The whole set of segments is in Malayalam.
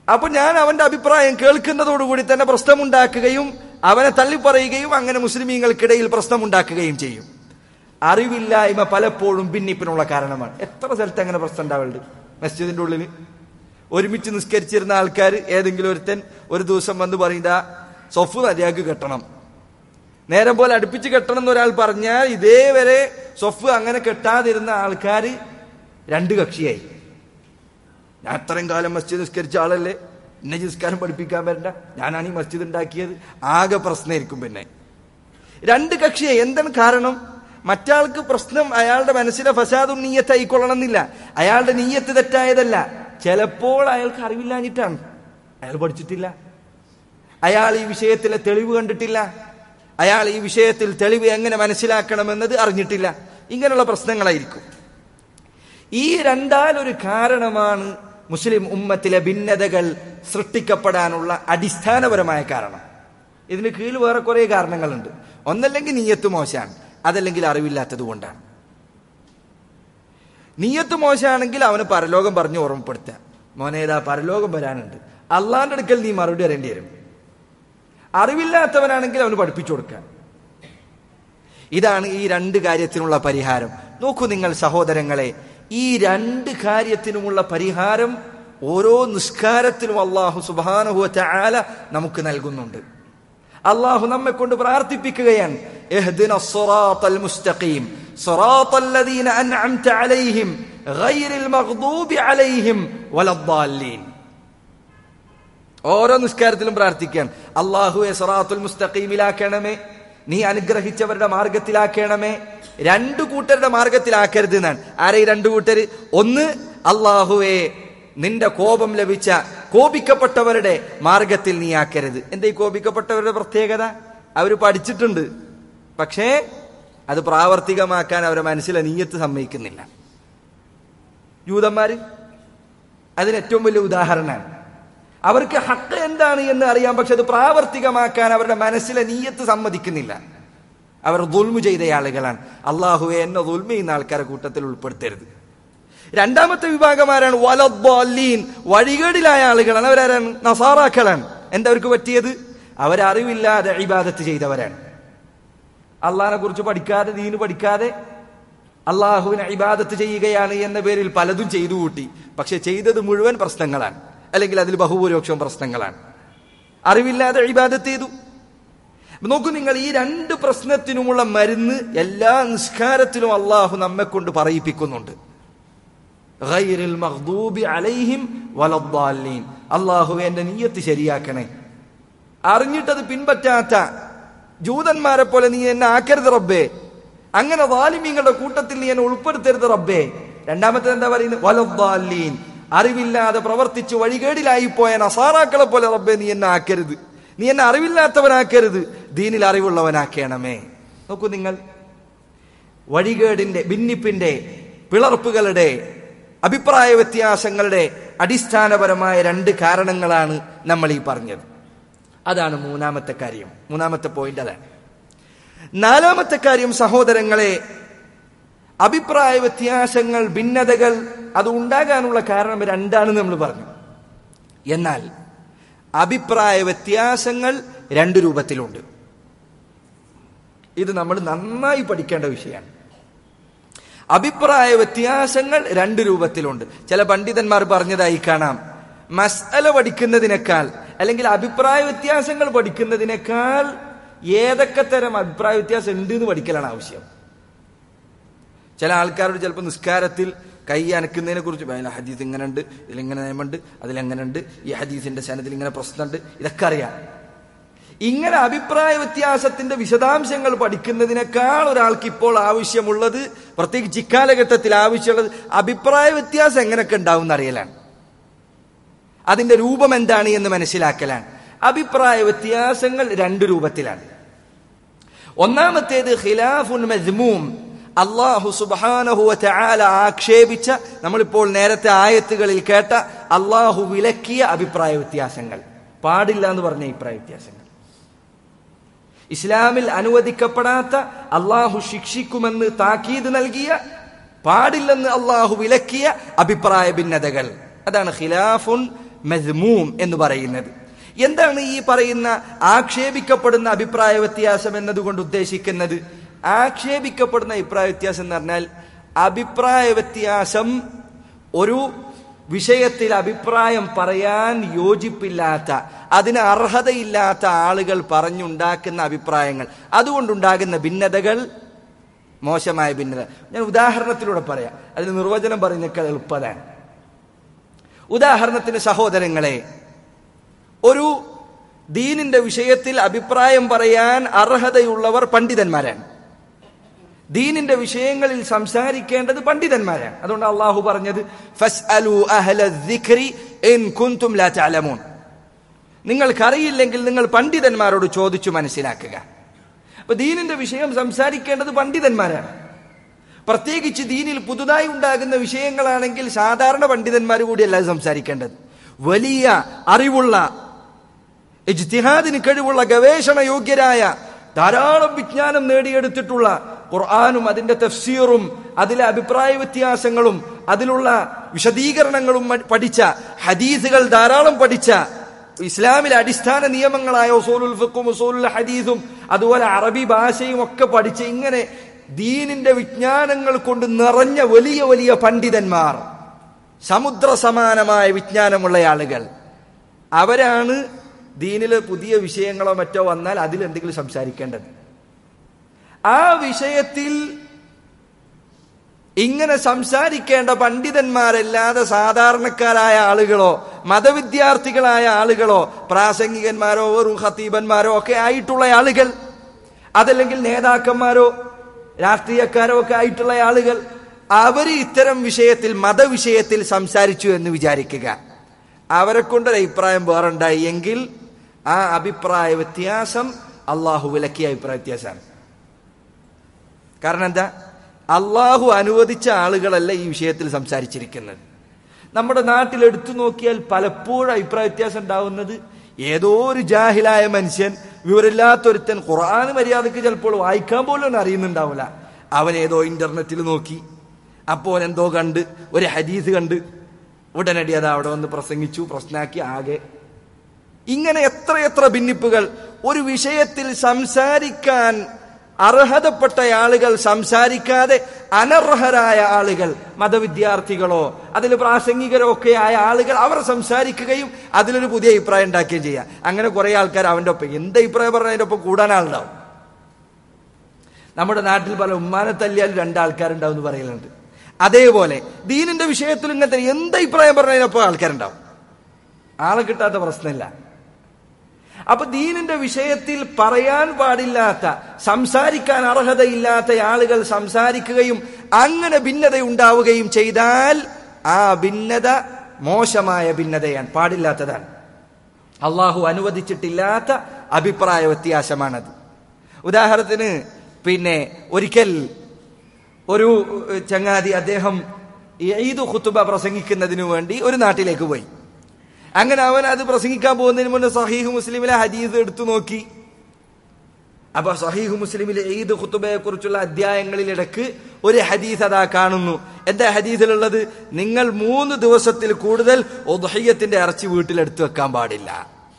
അപ്പൊ ഞാൻ അവന്റെ അഭിപ്രായം കേൾക്കുന്നതോടുകൂടി തന്നെ പ്രശ്നമുണ്ടാക്കുകയും അവനെ തള്ളിപ്പറയുകയും അങ്ങനെ മുസ്ലിമീങ്ങൾക്കിടയിൽ പ്രശ്നമുണ്ടാക്കുകയും ചെയ്യും അറിവില്ലായ്മ പലപ്പോഴും ഭിന്നിപ്പിനുള്ള കാരണമാണ് എത്ര സ്ഥലത്ത് അങ്ങനെ പ്രശ്നം ഉണ്ടാവുന്നുണ്ട് മസ്ജിദിന്റെ ഉള്ളിൽ ഒരുമിച്ച് നിസ്കരിച്ചിരുന്ന ആൾക്കാർ ഏതെങ്കിലും ഒരുത്തൻ ഒരു ദിവസം വന്ന് പറയുന്ന സൊഫ് മര്യാദക്ക് കെട്ടണം നേരം പോലെ അടുപ്പിച്ച് കെട്ടണം എന്ന് ഒരാൾ പറഞ്ഞാൽ ഇതേവരെ സൊഫ് അങ്ങനെ കെട്ടാതിരുന്ന ആൾക്കാർ രണ്ട് കക്ഷിയായി ഞാൻ അത്രയും കാലം മസ്ജിദ് നിസ്കരിച്ച ആളല്ലേ എന്നെ നിസ്കാരം പഠിപ്പിക്കാൻ വരണ്ട ഞാനാണ് ഈ മസ്ജിദ് ഉണ്ടാക്കിയത് ആകെ പ്രശ്നമായിരിക്കും പിന്നെ രണ്ട് കക്ഷിയായി എന്താണ് കാരണം മറ്റാൾക്ക് പ്രശ്നം അയാളുടെ മനസ്സിലെ ഫസാദും നീയത്ത് ആയിക്കൊള്ളണമെന്നില്ല അയാളുടെ നീയത്ത് തെറ്റായതല്ല ചിലപ്പോൾ അയാൾക്ക് അറിവില്ലാഞ്ഞിട്ടാണ് അയാൾ പഠിച്ചിട്ടില്ല അയാൾ ഈ വിഷയത്തിലെ തെളിവ് കണ്ടിട്ടില്ല അയാൾ ഈ വിഷയത്തിൽ തെളിവ് എങ്ങനെ മനസ്സിലാക്കണമെന്നത് അറിഞ്ഞിട്ടില്ല ഇങ്ങനെയുള്ള പ്രശ്നങ്ങളായിരിക്കും ഈ രണ്ടാലൊരു കാരണമാണ് മുസ്ലിം ഉമ്മത്തിലെ ഭിന്നതകൾ സൃഷ്ടിക്കപ്പെടാനുള്ള അടിസ്ഥാനപരമായ കാരണം ഇതിന് കീഴിൽ വേറെ കുറെ കാരണങ്ങളുണ്ട് ഒന്നല്ലെങ്കിൽ നീയത്ത് മോശമാണ് അതല്ലെങ്കിൽ അറിവില്ലാത്തത് കൊണ്ടാണ് നീയത്ത് മോശമാണെങ്കിൽ അവന് പരലോകം പറഞ്ഞു ഓർമ്മപ്പെടുത്തുക മോനേതാ പരലോകം വരാനുണ്ട് അള്ളാന്റെ അടുക്കൽ നീ മറുപടി അറിയേണ്ടി വരും അറിവില്ലാത്തവനാണെങ്കിൽ അവന് പഠിപ്പിച്ചു കൊടുക്കുക ഇതാണ് ഈ രണ്ട് കാര്യത്തിനുള്ള പരിഹാരം നോക്കൂ നിങ്ങൾ സഹോദരങ്ങളെ ഈ രണ്ട് കാര്യത്തിനുമുള്ള പരിഹാരം ഓരോ നിസ്കാരത്തിലും അള്ളാഹു സുബാനുഹുവ ചാല നമുക്ക് നൽകുന്നുണ്ട് അള്ളാഹു നമ്മെ കൊണ്ട് പ്രാർത്ഥിപ്പിക്കുകയാണ് اهدنا الصراط المستقيم صراط الذين أنعمت عليهم غير المغضوب عليهم ولا الضالين ഓരോ നിസ്കാരത്തിലും പ്രാർത്ഥിക്കാൻ അള്ളാഹുവെ സറാത്തുൽ മുസ്തഖീമിലാക്കണമേ നീ അനുഗ്രഹിച്ചവരുടെ മാർഗത്തിലാക്കണമേ രണ്ടു കൂട്ടരുടെ മാർഗത്തിലാക്കരുത് എന്നാണ് ആരെ ഈ രണ്ടു കൂട്ടര് ഒന്ന് അള്ളാഹുവെ നിന്റെ കോപം ലഭിച്ച കോപിക്കപ്പെട്ടവരുടെ മാർഗത്തിൽ നീ ആക്കരുത് എന്താ ഈ കോപിക്കപ്പെട്ടവരുടെ പ്രത്യേകത അവർ പഠിച്ചിട്ടുണ്ട് പക്ഷേ അത് പ്രാവർത്തികമാക്കാൻ അവരെ മനസ്സിലെ നീയത്ത് സമ്മതിക്കുന്നില്ല ജൂതന്മാര് അതിന് ഏറ്റവും വലിയ ഉദാഹരണമാണ് അവർക്ക് ഹക്ക് എന്താണ് എന്ന് അറിയാം പക്ഷെ അത് പ്രാവർത്തികമാക്കാൻ അവരുടെ മനസ്സിലെ നീയത്ത് സമ്മതിക്കുന്നില്ല അവർ ദുൽമു ചെയ്ത ആളുകളാണ് അള്ളാഹുവെ എന്നെ ദുൽമ ചെയ്യുന്ന ആൾക്കാരെ കൂട്ടത്തിൽ ഉൾപ്പെടുത്തരുത് രണ്ടാമത്തെ വിഭാഗമാരാണ് വലദ്ദാലീൻ വഴികേടിലായ ആളുകളാണ് അവരാരാണ് നസാറാക്കളാണ് എന്താ അവർക്ക് പറ്റിയത് അവരറിവില്ലാതെ ഇബാദത്ത് ചെയ്തവരാണ് അള്ളാഹിനെ കുറിച്ച് പഠിക്കാതെ ദീന് പഠിക്കാതെ അള്ളാഹുവിനെ ഇബാദത്ത് ചെയ്യുകയാണ് എന്ന പേരിൽ പലതും ചെയ്തു കൂട്ടി പക്ഷെ ചെയ്തത് മുഴുവൻ പ്രശ്നങ്ങളാണ് അല്ലെങ്കിൽ അതിൽ ബഹുഭൂരിപക്ഷം പ്രശ്നങ്ങളാണ് അറിവില്ലാതെ ഇബാദത്ത് ചെയ്തു നോക്കൂ നിങ്ങൾ ഈ രണ്ട് പ്രശ്നത്തിനുമുള്ള മരുന്ന് എല്ലാ നിസ്കാരത്തിലും അള്ളാഹു നമ്മെ കൊണ്ട് പറയിപ്പിക്കുന്നുണ്ട് ഗൈറിൽ മഖ്ദൂബി അലൈഹിം വലദ്ദാലീൻ അള്ളാഹു എന്റെ നീയത്ത് ശരിയാക്കണേ അറിഞ്ഞിട്ടത് പിൻപറ്റാത്ത ജൂതന്മാരെ പോലെ നീ എന്നെ ആക്കരുത് റബ്ബേ അങ്ങനെ വാലിമീങ്ങളുടെ കൂട്ടത്തിൽ നീ എന്നെ ഉൾപ്പെടുത്തരുത് റബ്ബേ രണ്ടാമത്തെ എന്താ പറയുന്നത് വലദ്ദാലീൻ അറിവില്ലാതെ പ്രവർത്തിച്ച് വഴികേടിലായി പോയ നസാറാക്കളെ പോലെ റബ്ബെ നീ എന്നെ ആക്കരുത് നീ എന്നെ അറിവില്ലാത്തവനാക്കരുത് ദീനിൽ അറിവുള്ളവനാക്കണമേ നോക്കൂ നിങ്ങൾ വഴികേടിന്റെ ഭിന്നിപ്പിന്റെ പിളർപ്പുകളുടെ അഭിപ്രായ വ്യത്യാസങ്ങളുടെ അടിസ്ഥാനപരമായ രണ്ട് കാരണങ്ങളാണ് നമ്മൾ ഈ പറഞ്ഞത് അതാണ് മൂന്നാമത്തെ കാര്യം മൂന്നാമത്തെ പോയിന്റ് അതാണ് നാലാമത്തെ കാര്യം സഹോദരങ്ങളെ അഭിപ്രായ വ്യത്യാസങ്ങൾ ഭിന്നതകൾ അത് ഉണ്ടാകാനുള്ള കാരണം രണ്ടാണെന്ന് നമ്മൾ പറഞ്ഞു എന്നാൽ അഭിപ്രായ വ്യത്യാസങ്ങൾ രണ്ട് രൂപത്തിലുണ്ട് ഇത് നമ്മൾ നന്നായി പഠിക്കേണ്ട വിഷയമാണ് അഭിപ്രായ വ്യത്യാസങ്ങൾ രണ്ട് രൂപത്തിലുണ്ട് ചില പണ്ഡിതന്മാർ പറഞ്ഞതായി കാണാം മസ്അല പഠിക്കുന്നതിനേക്കാൾ അല്ലെങ്കിൽ അഭിപ്രായ വ്യത്യാസങ്ങൾ പഠിക്കുന്നതിനേക്കാൾ ഏതൊക്കെ തരം അഭിപ്രായ വ്യത്യാസം ഉണ്ട് എന്ന് പഠിക്കലാണ് ആവശ്യം ചില ആൾക്കാരോട് ചിലപ്പോൾ നിസ്കാരത്തിൽ കൈ അനക്കുന്നതിനെ കുറിച്ച് "വേല, ഹദീസ് ഇങ്ങനെ ഉണ്ട് ഇതിലിങ്ങനെ നിയമമുണ്ട് അതിലെങ്ങനെ ഉണ്ട് ഈ ഹദീസിന്റെ സനത്തിൽ ഇങ്ങനെ പ്രശ്നമുണ്ട് ഇതൊക്കെ അറിയാം ഇങ്ങനെ അഭിപ്രായ വ്യത്യാസത്തിന്റെ വിശദാംശങ്ങൾ പഠിക്കുന്നതിനേക്കാൾ ഒരാൾക്ക് ഇപ്പോൾ ആവശ്യമുള്ളത് പ്രത്യേകിച്ച് ഇക്കാലഘട്ടത്തിൽ ആവശ്യമുള്ളത് അഭിപ്രായ വ്യത്യാസം എങ്ങനെയൊക്കെ ഉണ്ടാവും എന്നറിയലാണ് അതിന്റെ രൂപം എന്താണ് എന്ന് മനസ്സിലാക്കലാണ് അഭിപ്രായ വ്യത്യാസങ്ങൾ രണ്ട് രൂപത്തിലാണ് ഒന്നാമത്തേത് ഖിലാഫുൻ മജ്മൂം അള്ളാഹു സുബാനഹു ചാല ആക്ഷേപിച്ച നമ്മളിപ്പോൾ നേരത്തെ ആയത്തുകളിൽ കേട്ട അള്ളാഹു വിലക്കിയ അഭിപ്രായ വ്യത്യാസങ്ങൾ പാടില്ല എന്ന് പറഞ്ഞ അഭിപ്രായ വ്യത്യാസങ്ങൾ ഇസ്ലാമിൽ അനുവദിക്കപ്പെടാത്ത അള്ളാഹു ശിക്ഷിക്കുമെന്ന് താക്കീത് നൽകിയ പാടില്ലെന്ന് അള്ളാഹു വിലക്കിയ അഭിപ്രായ ഭിന്നതകൾ അതാണ് ഖിലാഫുൻ മസ്മൂം എന്ന് പറയുന്നത് എന്താണ് ഈ പറയുന്ന ആക്ഷേപിക്കപ്പെടുന്ന അഭിപ്രായ വ്യത്യാസം എന്നതുകൊണ്ട് ഉദ്ദേശിക്കുന്നത് ആക്ഷേപിക്കപ്പെടുന്ന അഭിപ്രായ വ്യത്യാസം എന്ന് പറഞ്ഞാൽ അഭിപ്രായ വ്യത്യാസം ഒരു വിഷയത്തിൽ അഭിപ്രായം പറയാൻ യോജിപ്പില്ലാത്ത അതിന് അർഹതയില്ലാത്ത ആളുകൾ പറഞ്ഞുണ്ടാക്കുന്ന അഭിപ്രായങ്ങൾ അതുകൊണ്ടുണ്ടാകുന്ന ഭിന്നതകൾ മോശമായ ഭിന്നത ഞാൻ ഉദാഹരണത്തിലൂടെ പറയാം അതിന് നിർവചനം പറയുന്നേക്കാൾ എളുപ്പതാണ് ഉദാഹരണത്തിന് സഹോദരങ്ങളെ ഒരു ദീനിന്റെ വിഷയത്തിൽ അഭിപ്രായം പറയാൻ അർഹതയുള്ളവർ പണ്ഡിതന്മാരാണ് ദീനിന്റെ വിഷയങ്ങളിൽ സംസാരിക്കേണ്ടത് പണ്ഡിതന്മാരാണ് അതുകൊണ്ട് അള്ളാഹു പറഞ്ഞത് ഫസ്അലു അഹ്ല ദിക്രി ഇൻ കുന്തും ലാ തഅലമൂൻ നിങ്ങൾക്കറിയില്ലെങ്കിൽ നിങ്ങൾ പണ്ഡിതന്മാരോട് ചോദിച്ചു മനസ്സിലാക്കുക അപ്പൊ ദീനിന്റെ വിഷയം സംസാരിക്കേണ്ടത് പണ്ഡിതന്മാരാണ് പ്രത്യേകിച്ച് ദീനിൽ പുതുതായി ഉണ്ടാകുന്ന വിഷയങ്ങളാണെങ്കിൽ സാധാരണ പണ്ഡിതന്മാർ കൂടിയല്ല സംസാരിക്കേണ്ടത് വലിയ അറിവുള്ള ഇജ്തിഹാദിന് കഴിവുള്ള ഗവേഷണ യോഗ്യരായ ധാരാളം വിജ്ഞാനം നേടിയെടുത്തിട്ടുള്ള ഖുർആാനും അതിന്റെ തഫ്സീറും അതിലെ അഭിപ്രായ വ്യത്യാസങ്ങളും അതിലുള്ള വിശദീകരണങ്ങളും പഠിച്ച ഹദീസുകൾ ധാരാളം പഠിച്ച ഇസ്ലാമിലെ അടിസ്ഥാന നിയമങ്ങളായ ഉസൂലുൽ ഫിഖും ഉസൂലുൽ ഹദീസും അതുപോലെ അറബി ഭാഷയും ഒക്കെ പഠിച്ച് ഇങ്ങനെ ദീനിന്റെ വിജ്ഞാനങ്ങൾ കൊണ്ട് നിറഞ്ഞ വലിയ വലിയ പണ്ഡിതന്മാർ സമുദ്ര സമാനമായ വിജ്ഞാനമുള്ള ആളുകൾ അവരാണ് ദീനിലെ പുതിയ വിഷയങ്ങളോ മറ്റോ വന്നാൽ അതിൽ എന്തെങ്കിലും സംസാരിക്കേണ്ടത് ആ വിഷയത്തിൽ ഇങ്ങനെ സംസാരിക്കേണ്ട പണ്ഡിതന്മാരല്ലാതെ സാധാരണക്കാരായ ആളുകളോ മതവിദ്യാർത്ഥികളായ ആളുകളോ പ്രാസംഗികന്മാരോ വെറും ഖത്തീബന്മാരോ ഒക്കെ ആയിട്ടുള്ള ആളുകൾ അതല്ലെങ്കിൽ നേതാക്കന്മാരോ രാഷ്ട്രീയക്കാരോ ഒക്കെ ആയിട്ടുള്ള ആളുകൾ അവർ ഇത്തരം വിഷയത്തിൽ മതവിഷയത്തിൽ സംസാരിച്ചു എന്ന് വിചാരിക്കുക അവരെ കൊണ്ടൊരു അഭിപ്രായം വേറുണ്ടായി എങ്കിൽ ആ അഭിപ്രായ വ്യത്യാസം അള്ളാഹു വിലക്കിയ അഭിപ്രായ വ്യത്യാസമാണ് കാരണം എന്താ അള്ളാഹു അനുവദിച്ച ആളുകളല്ല ഈ വിഷയത്തിൽ സംസാരിച്ചിരിക്കുന്നത് നമ്മുടെ നാട്ടിൽ എടുത്തു നോക്കിയാൽ പലപ്പോഴും അഭിപ്രായ വ്യത്യാസം ഉണ്ടാവുന്നത് ഏതോ ഒരു ജാഹിലായ മനുഷ്യൻ വിവരമില്ലാത്തൊരുത്തൻ ഖുർആൻ മര്യാദക്ക് ചിലപ്പോൾ വായിക്കാൻ പോലും ഒന്നും അറിയുന്നുണ്ടാവില്ല അവൻ ഏതോ ഇന്റർനെറ്റിൽ നോക്കി അപ്പോൾ എന്തോ കണ്ട് ഒരു ഹദീസ് കണ്ട് ഉടനടി അത് അവിടെ വന്ന് പ്രസംഗിച്ചു പ്രശ്നാക്കി ആകെ ഇങ്ങനെ എത്രയെത്ര ഭിന്നിപ്പുകൾ ഒരു വിഷയത്തിൽ സംസാരിക്കാൻ അർഹതപ്പെട്ട ആളുകൾ സംസാരിക്കാതെ അനർഹരായ ആളുകൾ മതവിദ്യാർത്ഥികളോ അതിൽ പ്രാസംഗികരോ ഒക്കെ ആയ ആളുകൾ അവർ സംസാരിക്കുകയും അതിലൊരു പുതിയ അഭിപ്രായം ഉണ്ടാക്കുകയും ചെയ്യാം അങ്ങനെ കുറെ ആൾക്കാർ അവന്റെ ഒപ്പം എന്ത് അഭിപ്രായം പറഞ്ഞതിന്റെ ഒപ്പം കൂടാൻ ആളുണ്ടാവും നമ്മുടെ നാട്ടിൽ പല ഉമ്മാനെ തല്ലിയാൽ രണ്ടാൾക്കാരുണ്ടാവും എന്ന് പറയലുണ്ട് അതേപോലെ ദീനിന്റെ വിഷയത്തിൽ ഇങ്ങനത്തെ എന്ത് അഭിപ്രായം പറഞ്ഞതിനൊപ്പം ആൾക്കാരുണ്ടാവും ആളെ കിട്ടാത്ത പ്രശ്നമില്ല അപ്പൊ ദീനിന്റെ വിഷയത്തിൽ പറയാൻ പാടില്ലാത്ത സംസാരിക്കാൻ അർഹതയില്ലാത്ത ആളുകൾ സംസാരിക്കുകയും അങ്ങനെ ഭിന്നത ഉണ്ടാവുകയും ചെയ്താൽ ആ ഭിന്നത മോശമായ ഭിന്നതയാണ് പാടില്ലാത്തതാണ് അള്ളാഹു അനുവദിച്ചിട്ടില്ലാത്ത അഭിപ്രായ വ്യത്യാസമാണത് ഉദാഹരണത്തിന് പിന്നെ ഒരിക്കൽ ഒരു ചങ്ങാതി അദ്ദേഹം ഈദ് ഖുത്തുബ പ്രസംഗിക്കുന്നതിനു വേണ്ടി ഒരു നാട്ടിലേക്ക് പോയി അങ്ങനെ അവൻ അത് പ്രസംഗിക്കാൻ പോകുന്നതിന് മുന്നേ സഹീഹ് മുസ്ലിമിലെ ഹദീസ് എടുത്തു നോക്കി അപ്പൊ സഹീഹ് മുസ്ലിമിലെ ഈദ് ഖുത്തുബയെ കുറിച്ചുള്ള അധ്യായങ്ങളിൽ ഇടക്ക് ഒരു ഹദീസ് അതാ കാണുന്നു എന്താ ഹദീസിലുള്ളത് നിങ്ങൾ മൂന്ന് ദിവസത്തിൽ കൂടുതൽ ഉദഹയ്യത്തിന്റെ ഇറച്ചി വീട്ടിലെടുത്തു വെക്കാൻ പാടില്ല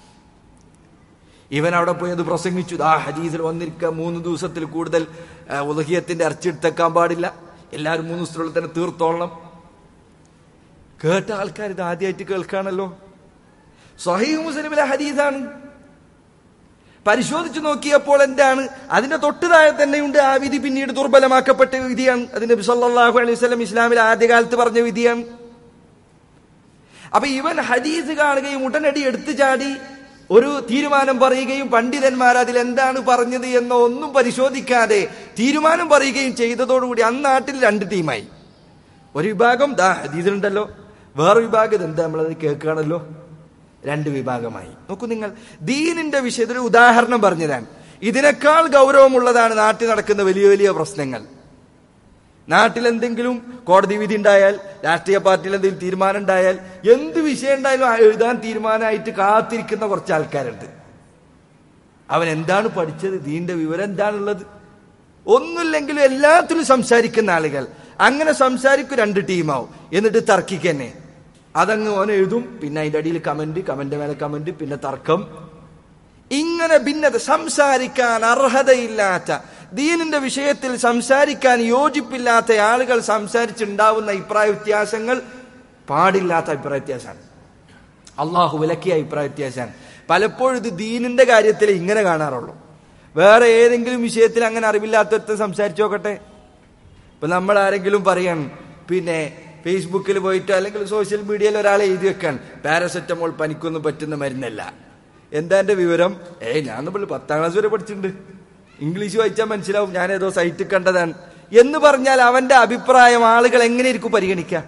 ഇവൻ അവിടെ പോയി അത് പ്രസംഗിച്ചു ആ ഹദീസിൽ വന്നിരിക്കുക മൂന്ന് ദിവസത്തിൽ കൂടുതൽ ഉദഹ്യത്തിന്റെ ഇറച്ചി എടുത്തേക്കാൻ പാടില്ല എല്ലാവരും മൂന്ന് ദിവസത്തിനുള്ളിൽ തന്നെ തീർത്തോളണം കേട്ട ആൾക്കാർ ഇത് ആദ്യമായിട്ട് കേൾക്കാണല്ലോ സഹീഹ് മുസ്ലിമിലെ ഹദീസാണ് പരിശോധിച്ചു നോക്കിയപ്പോൾ എന്താണ് അതിന്റെ തൊട്ട് താഴെ തന്നെയുണ്ട് ആ വിധി പിന്നീട് ദുർബലമാക്കപ്പെട്ട വിധിയാണ് അതിന്റെ സല്ലല്ലാഹു അലൈഹി വസല്ലം ഇസ്ലാമിൽ ആദ്യകാലത്ത് പറഞ്ഞ വിധിയാണ് അപ്പൊ ഇവൻ ഹദീസ് കാണുകയും ഉടനടി എടുത്തു ചാടി ഒരു തീരുമാനം പറയുകയും പണ്ഡിതന്മാർ അതിൽ എന്താണ് പറഞ്ഞത് എന്നോ ഒന്നും പരിശോധിക്കാതെ തീരുമാനം പറയുകയും ചെയ്തതോടുകൂടി അന്നാട്ടിൽ രണ്ട് ടീമായി ഒരു വിഭാഗം ദാ ഹദീസിലുണ്ടല്ലോ വേറെ വിഭാഗം ഇത് എന്താ നമ്മളത് കേൾക്കുകയാണല്ലോ രണ്ട് വിഭാഗമായി നോക്കൂ നിങ്ങൾ ദീനിന്റെ വിഷയത്തിൽ ഒരു ഉദാഹരണം പറഞ്ഞതാണ് ഇതിനേക്കാൾ ഗൗരവമുള്ളതാണ് നാട്ടിൽ നടക്കുന്ന വലിയ വലിയ പ്രശ്നങ്ങൾ നാട്ടിൽ എന്തെങ്കിലും കോടതി വിധി ഉണ്ടായാൽ രാഷ്ട്രീയ പാർട്ടിയിൽ എന്തെങ്കിലും തീരുമാനം ഉണ്ടായാൽ എന്ത് വിഷയം ഉണ്ടായാലും എഴുതാൻ തീരുമാനമായിട്ട് കാത്തിരിക്കുന്ന കുറച്ച് ആൾക്കാരുണ്ട് അവൻ എന്താണ് പഠിച്ചത് ദീന്റെ വിവരം എന്താണുള്ളത് ഒന്നുമില്ലെങ്കിലും എല്ലാത്തിലും സംസാരിക്കുന്ന ആളുകൾ അങ്ങനെ സംസാരിക്കും രണ്ട് ടീമാവും എന്നിട്ട് തർക്കിക്കന്നെ അതങ്ങ് ഓൻ എഴുതും പിന്നെ അതിന്റെ അടിയിൽ കമന്റ് കമന്റ് മേലെ കമന്റ് പിന്നെ തർക്കം ഇങ്ങനെ ഭിന്നത സംസാരിക്കാൻ അർഹതയില്ലാത്ത ദീനിന്റെ വിഷയത്തിൽ സംസാരിക്കാൻ യോജിപ്പില്ലാത്ത ആളുകൾ സംസാരിച്ചുണ്ടാവുന്ന അഭിപ്രായ വ്യത്യാസങ്ങൾ പാടില്ലാത്ത അഭിപ്രായ വ്യത്യാസമാണ് അള്ളാഹു വിലക്കിയ അഭിപ്രായ വ്യത്യാസമാണ് പലപ്പോഴും ഇത് ദീനിന്റെ കാര്യത്തിൽ ഇങ്ങനെ കാണാറുള്ളൂ വേറെ ഏതെങ്കിലും വിഷയത്തിൽ അങ്ങനെ അറിവില്ലാത്തവർക്ക് സംസാരിച്ചു നോക്കട്ടെ ഇപ്പൊ നമ്മൾ ആരെങ്കിലും പറയാൻ പിന്നെ ഫേസ്ബുക്കിൽ പോയിട്ട് അല്ലെങ്കിൽ സോഷ്യൽ മീഡിയയിൽ ഒരാളെ എഴുതി വെക്കാൻ പാരസെറ്റമോൾ പനിക്കൊന്നും പറ്റുന്ന മരുന്നല്ല എന്താ എന്റെ വിവരം ഏയ് ഞാൻ നമ്മൾ പത്താം ക്ലാസ് വരെ പഠിച്ചിട്ടുണ്ട് ഇംഗ്ലീഷ് വായിച്ചാൽ മനസ്സിലാവും ഞാൻ ഏതോ സൈറ്റിൽ കണ്ടതാണ് എന്ന് പറഞ്ഞാൽ അവന്റെ അഭിപ്രായം ആളുകൾ എങ്ങനെയിരിക്കും പരിഗണിക്കുക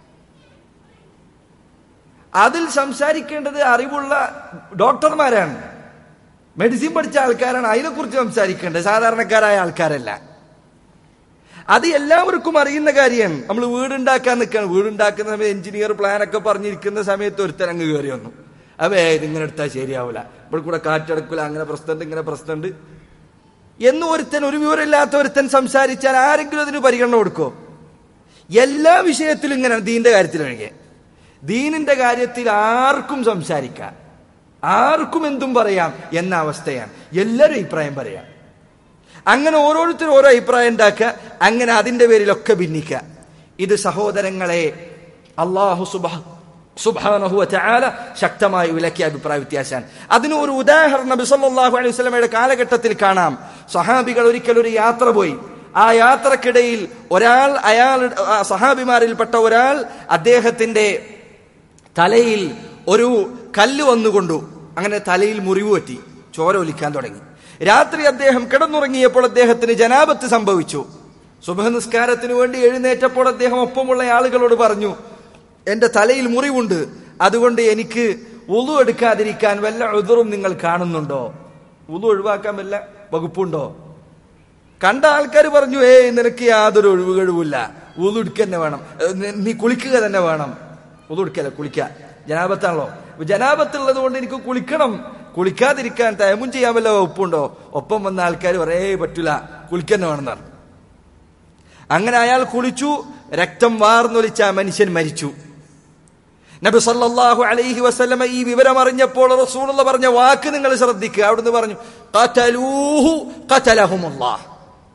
അതിൽ സംസാരിക്കേണ്ടത് അറിവുള്ള ഡോക്ടർമാരാണ് മെഡിസിൻ പഠിച്ച ആൾക്കാരാണ് അതിനെക്കുറിച്ച് സംസാരിക്കേണ്ടത് സാധാരണക്കാരായ ആൾക്കാരല്ല അത് എല്ലാവർക്കും അറിയുന്ന കാര്യമാണ് നമ്മൾ വീടുണ്ടാക്കാൻ നിൽക്കുകയാണ് വീടുണ്ടാക്കുന്ന സമയത്ത് എഞ്ചിനീയർ പ്ലാനൊക്കെ പറഞ്ഞിരിക്കുന്ന സമയത്ത് ഒരുത്തൻ അങ്ങ് കയറി വന്നു അവേ ഇതിങ്ങനെ എടുത്താൽ ശരിയാവില്ല ഇവിടെ കൂടെ കാറ്റടക്കില്ല അങ്ങനെ പ്രശ്നമുണ്ട് ഇങ്ങനെ പ്രശ്നമുണ്ട് എന്ന് ഒരുത്തൻ ഒരു വിവരമില്ലാത്ത ഒരുത്തൻ സംസാരിച്ചാൽ ആരെങ്കിലും അതിന് പരിഗണന കൊടുക്കോ എല്ലാ വിഷയത്തിലും ഇങ്ങനെ ദീന്റെ കാര്യത്തിൽ ഒഴികെ ദീനിന്റെ കാര്യത്തിൽ ആർക്കും സംസാരിക്കാം ആർക്കും എന്തും പറയാം എന്ന അവസ്ഥയാണ് എല്ലാവരും അഭിപ്രായം പറയാം അങ്ങനെ ഓരോരുത്തരും ഓരോ അഭിപ്രായം ഉണ്ടാക്കുക അങ്ങനെ അതിന്റെ പേരിലൊക്കെ ഭിന്നിക്കുക ഇത് സഹോദരങ്ങളെ അള്ളാഹു സുബഹ സുബാനഹുവ ചാല ശക്തമായി വിലക്കിയ അഭിപ്രായ വ്യത്യാസമാണ് അതിന് ഒരു ഉദാഹരണം നബി സല്ലല്ലാഹു അലൈഹി വസല്ലമയുടെ കാലഘട്ടത്തിൽ കാണാം സഹാബികൾ ഒരിക്കൽ ഒരു യാത്ര പോയി ആ യാത്രക്കിടയിൽ ഒരാൾ അയാൾ ആ സഹാബിമാരിൽപ്പെട്ട ഒരാൾ അദ്ദേഹത്തിന്റെ തലയിൽ ഒരു കല്ല് വന്നുകൊണ്ടു അങ്ങനെ തലയിൽ മുറിവ് പറ്റി ചോര ഒലിക്കാൻ തുടങ്ങി രാത്രി അദ്ദേഹം കിടന്നുറങ്ങിയപ്പോൾ അദ്ദേഹത്തിന് ജനാപത്ത് സംഭവിച്ചു സുബഹ നിസ്കാരത്തിന് വേണ്ടി എഴുന്നേറ്റപ്പോൾ അദ്ദേഹം ഒപ്പമുള്ള ആളുകളോട് പറഞ്ഞു എന്റെ തലയിൽ മുറിവുണ്ട് അതുകൊണ്ട് എനിക്ക് ഉളു എടുക്കാതിരിക്കാൻ വല്ല ഉതിറും നിങ്ങൾ കാണുന്നുണ്ടോ ഉളു ഒഴിവാക്കാൻ വല്ല വകുപ്പുണ്ടോ കണ്ട ആൾക്കാർ പറഞ്ഞു ഏയ് നിനക്ക് യാതൊരു ഒഴിവ് കഴിവില്ല ഉളു എടുക്കുക തന്നെ വേണം ഏ, നി- നീ കുളിക്കുക തന്നെ വേണം ഉളു എടുക്കല്ല കുളിക്കുക ജനാപത്താണല്ലോ അപ്പൊ ജനാപത്തുള്ളത് കൊണ്ട് എനിക്ക് കുളിക്കണം കുളിക്കാതിരിക്കാൻ തയമും ചെയ്യാൻ വല്ല വകുപ്പുണ്ടോ ഒപ്പം വന്ന ആൾക്കാർ ഒരേ പറ്റൂല കുളിക്കന്നെ വേണമെന്ന് പറഞ്ഞു അങ്ങനെ അയാൾ കുളിച്ചു രക്തം വാർന്നൊലിച്ച ആ മനുഷ്യൻ മരിച്ചു നബി സല്ലല്ലാഹു അലൈഹി വസല്ലമ ഈ വിവരം അറിഞ്ഞപ്പോൾ റസൂലുള്ള പറഞ്ഞ വാക്ക് നിങ്ങൾ ശ്രദ്ധിക്കുക അവിടുന്ന് പറഞ്ഞു ഖതലൂഹു ഖതലഹുമുല്ലാഹ്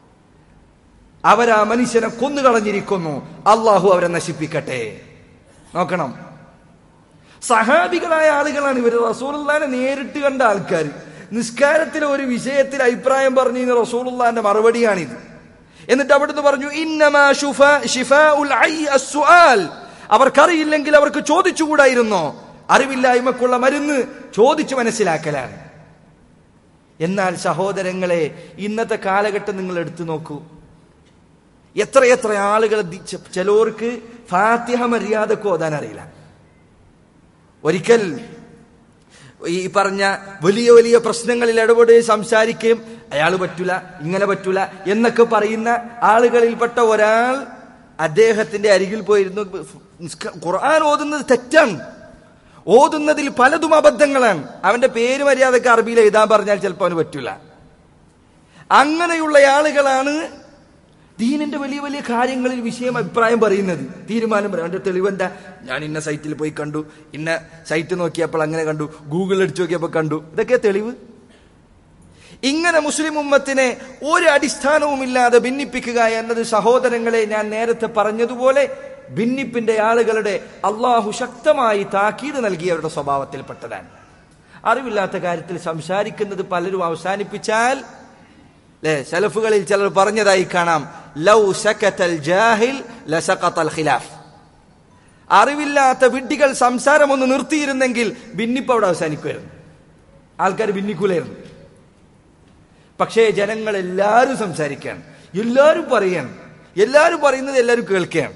അവരാ മനുഷ്യനെ കൊന്നുകളഞ്ഞിരിക്കുന്നു അള്ളാഹു അവരെ നശിപ്പിക്കട്ടെ നോക്കണം സഹാബികളായ ആളുകളാണ് ഇവർ റസൂലുള്ളാനെ നേരിട്ട് കണ്ട ആൾക്കാർ നിസ്കാരത്തിലെ ഒരു വിഷയത്തിൽ അഭിപ്രായം പറഞ്ഞു റസൂലുള്ളാന്റെ മറുപടിയാണിത് എന്നിട്ട് അവിടുന്ന് പറഞ്ഞു ഇന്നമാ ശുഫ- ശിഫാഉൽ ഐ അസ്സുആൽ. അവർക്കറിയില്ലെങ്കിൽ അവർക്ക് ചോദിച്ചുകൂടായിരുന്നോ അറിവില്ലായ്മക്കുള്ള മരുന്ന് ചോദിച്ചു മനസ്സിലാക്കലാണ് എന്നാൽ സഹോദരങ്ങളെ ഇന്നത്തെ കാലഘട്ടം നിങ്ങൾ എടുത്തു നോക്കൂ എത്രയെത്ര ആളുകൾ ദി- ചെ- ചിലവർക്ക് ഫാത്തിഹ മര്യാദക്ക് ഓതാൻ അറിയില്ല ഒരിക്കൽ ഈ പറഞ്ഞ വലിയ വലിയ പ്രശ്നങ്ങളിൽ ഇടപെടുകയും സംസാരിക്കുകയും അയാൾ പറ്റൂല ഇങ്ങനെ പറ്റൂല എന്നൊക്കെ പറയുന്ന ആളുകളിൽപ്പെട്ട ഒരാൾ അദ്ദേഹത്തിന്റെ അരികിൽ പോയിരുന്നു നിസ്ക- ഖുർആൻ ഓതുന്നത് തെറ്റാണ് ഓതുന്നതിൽ പലതും അബദ്ധങ്ങളാണ് അവന്റെ പേര് മര്യാദക്ക് അറബിയിൽ എഴുതാൻ പറഞ്ഞാൽ ചിലപ്പോൾ അവന് പറ്റൂല അങ്ങനെയുള്ള ആളുകളാണ് ദീനിന്റെ വലിയ വലിയ കാര്യങ്ങളിൽ വിഷയം അഭിപ്രായം പറയുന്നത് തീരുമാനം പറയും അവന്റെ തെളിവെന്താ ഞാൻ ഇന്ന സൈറ്റിൽ പോയി കണ്ടു ഇന്ന സൈറ്റ് നോക്കിയപ്പോൾ അങ്ങനെ കണ്ടു ഗൂഗിൾ അടിച്ചു നോക്കിയപ്പോൾ കണ്ടു ഇതൊക്കെ തെളിവ് ഇങ്ങനെ മുസ്ലിം ഉമ്മത്തിനെ ഒരു അടിസ്ഥാനവുമില്ലാതെ ഭിന്നിപ്പിക്കുക എന്നത് സഹോദരങ്ങളെ ഞാൻ നേരത്തെ പറഞ്ഞതുപോലെ ഭിന്നിപ്പിന്റെ ആളുകളുടെ അള്ളാഹു ശക്തമായി താക്കീത് നൽകിയവരുടെ സ്വഭാവത്തിൽപ്പെട്ടതാണ് അറിവില്ലാത്ത കാര്യത്തിൽ സംസാരിക്കുന്നത് പലരും അവസാനിപ്പിച്ചാൽ അല്ലെ സലഫുകളിൽ ചിലർ പറഞ്ഞതായി കാണാം ലൗ സക്കത്തൽ ജാഹിൽ ലസഖത്തൽ ഖിലാഫ് അറിവില്ലാത്ത വിഡ്ഢികൾ സംസാരം ഒന്ന് നിർത്തിയിരുന്നെങ്കിൽ ഭിന്നിപ്പ് അവിടെ അവസാനിക്കുമായിരുന്നു ആൾക്കാർ ഭിന്നിക്കൂലായിരുന്നു പക്ഷേ ജനങ്ങൾ എല്ലാവരും സംസാരിക്കുകയാണ് എല്ലാവരും പറയാണ് എല്ലാവരും പറയുന്നത് എല്ലാവരും കേൾക്കുകയാണ്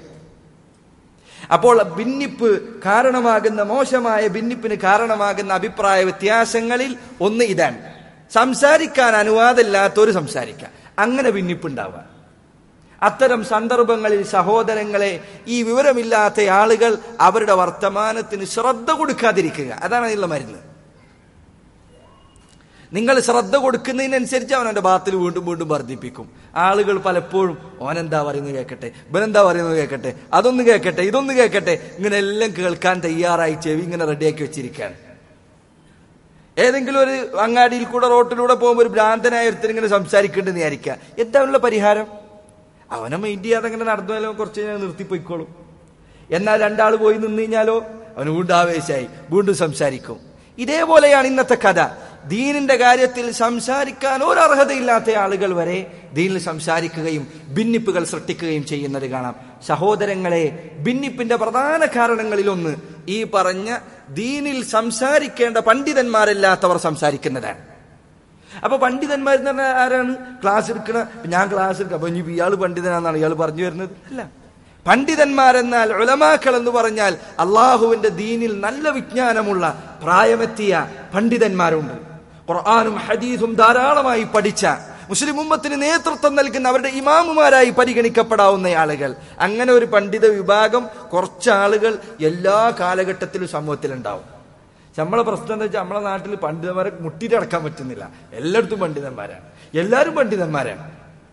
അപ്പോൾ ഭിന്നിപ്പ് കാരണമാകുന്ന മോശമായ ഭിന്നിപ്പിന് കാരണമാകുന്ന അഭിപ്രായ വ്യത്യാസങ്ങളിൽ ഒന്ന് ഇതാണ് സംസാരിക്കാൻ അനുവാദമില്ലാത്തൊരു സംസാരിക്കാം അങ്ങനെ ഭിന്നിപ്പുണ്ടാവുക അത്തരം സന്ദർഭങ്ങളിൽ സഹോദരങ്ങളെ ഈ വിവരമില്ലാത്ത ആളുകൾ അവരുടെ വർത്തമാനത്തിന് ശ്രദ്ധ കൊടുക്കാതിരിക്കുക അതാണ് അതിനുള്ള മരുന്ന് നിങ്ങൾ ശ്രദ്ധ കൊടുക്കുന്നതിനനുസരിച്ച് അവൻ അവന്റെ ബാത്തിൽ വീണ്ടും വീണ്ടും വർദ്ധിപ്പിക്കും ആളുകൾ പലപ്പോഴും ഓനെന്താ പറയുന്നത് കേൾക്കട്ടെ ഇവനെന്താ പറയുന്നത് കേൾക്കട്ടെ അതൊന്ന് കേൾക്കട്ടെ ഇതൊന്ന് കേൾക്കട്ടെ ഇങ്ങനെ എല്ലാം കേൾക്കാൻ തയ്യാറായി ചെവി ഇങ്ങനെ റെഡിയാക്കി വെച്ചിരിക്കുകയാണ് ഏതെങ്കിലും ഒരു അങ്ങാടിയിൽ കൂടെ റോട്ടിലൂടെ പോകുമ്പോൾ ഒരു ഭ്രാന്തനായ ഒരുത്തർ ഇങ്ങനെ സംസാരിക്കേണ്ടെന്ന് വിചാരിക്കുക എന്താണുള്ള പരിഹാരം അവനെ മൈൻഡ് ചെയ്യാതെ അങ്ങനെ നടന്നാലോ കുറച്ച് കഴിഞ്ഞാൽ നിർത്തിപ്പോയിക്കോളും എന്നാൽ രണ്ടാൾ പോയി നിന്ന് കഴിഞ്ഞാലോ അവന് വീണ്ടും ആവേശമായി വീണ്ടും സംസാരിക്കും ഇതേപോലെയാണ് ഇന്നത്തെ കഥ ദീനിന്റെ കാര്യത്തിൽ സംസാരിക്കാൻ ഒരു അർഹതയില്ലാത്ത ആളുകൾ വരെ ദീനിൽ സംസാരിക്കുകയും ഭിന്നിപ്പുകൾ സൃഷ്ടിക്കുകയും ചെയ്യുന്നത് കാണാം സഹോദരങ്ങളെ ഭിന്നിപ്പിന്റെ പ്രധാന കാരണങ്ങളിലൊന്ന് ഈ പറഞ്ഞ ദീനിൽ സംസാരിക്കേണ്ട പണ്ഡിതന്മാരല്ലാത്തവർ സംസാരിക്കുന്നതാണ് അപ്പൊ പണ്ഡിതന്മാർ എന്ന് പറഞ്ഞാൽ ആരാണ് ക്ലാസ് എടുക്കണ ഞാൻ ക്ലാസ് എടുക്കാം അപ്പൊ ഇനി ഇയാൾ പണ്ഡിതനാണെന്നാണ് ഇയാൾ പറഞ്ഞു വരുന്നത് അല്ല പണ്ഡിതന്മാരെന്നാൽ ഉലമാക്കൾ എന്ന് പറഞ്ഞാൽ അള്ളാഹുവിന്റെ ദീനിൽ നല്ല വിജ്ഞാനമുള്ള പ്രായമെത്തിയ പണ്ഡിതന്മാരുണ്ട് ഖുർആാനും ഹദീസും ധാരാളമായി പഠിച്ച മുസ്ലിം ഉമ്മത്തിന് നേതൃത്വം നൽകുന്ന അവരുടെ ഇമാമുമാരായി പരിഗണിക്കപ്പെടാവുന്ന ആളുകൾ അങ്ങനെ ഒരു പണ്ഡിത വിഭാഗം കുറച്ച് ആളുകൾ എല്ലാ കാലഘട്ടത്തിലും സമൂഹത്തിലുണ്ടാവും നമ്മളെ പ്രശ്നം എന്താ വെച്ചാൽ നമ്മളെ നാട്ടിൽ പണ്ഡിതന്മാരെ മുട്ടിയിട്ടടക്കാൻ പറ്റുന്നില്ല എല്ലായിടത്തും പണ്ഡിതന്മാരാണ് എല്ലാവരും പണ്ഡിതന്മാരാണ്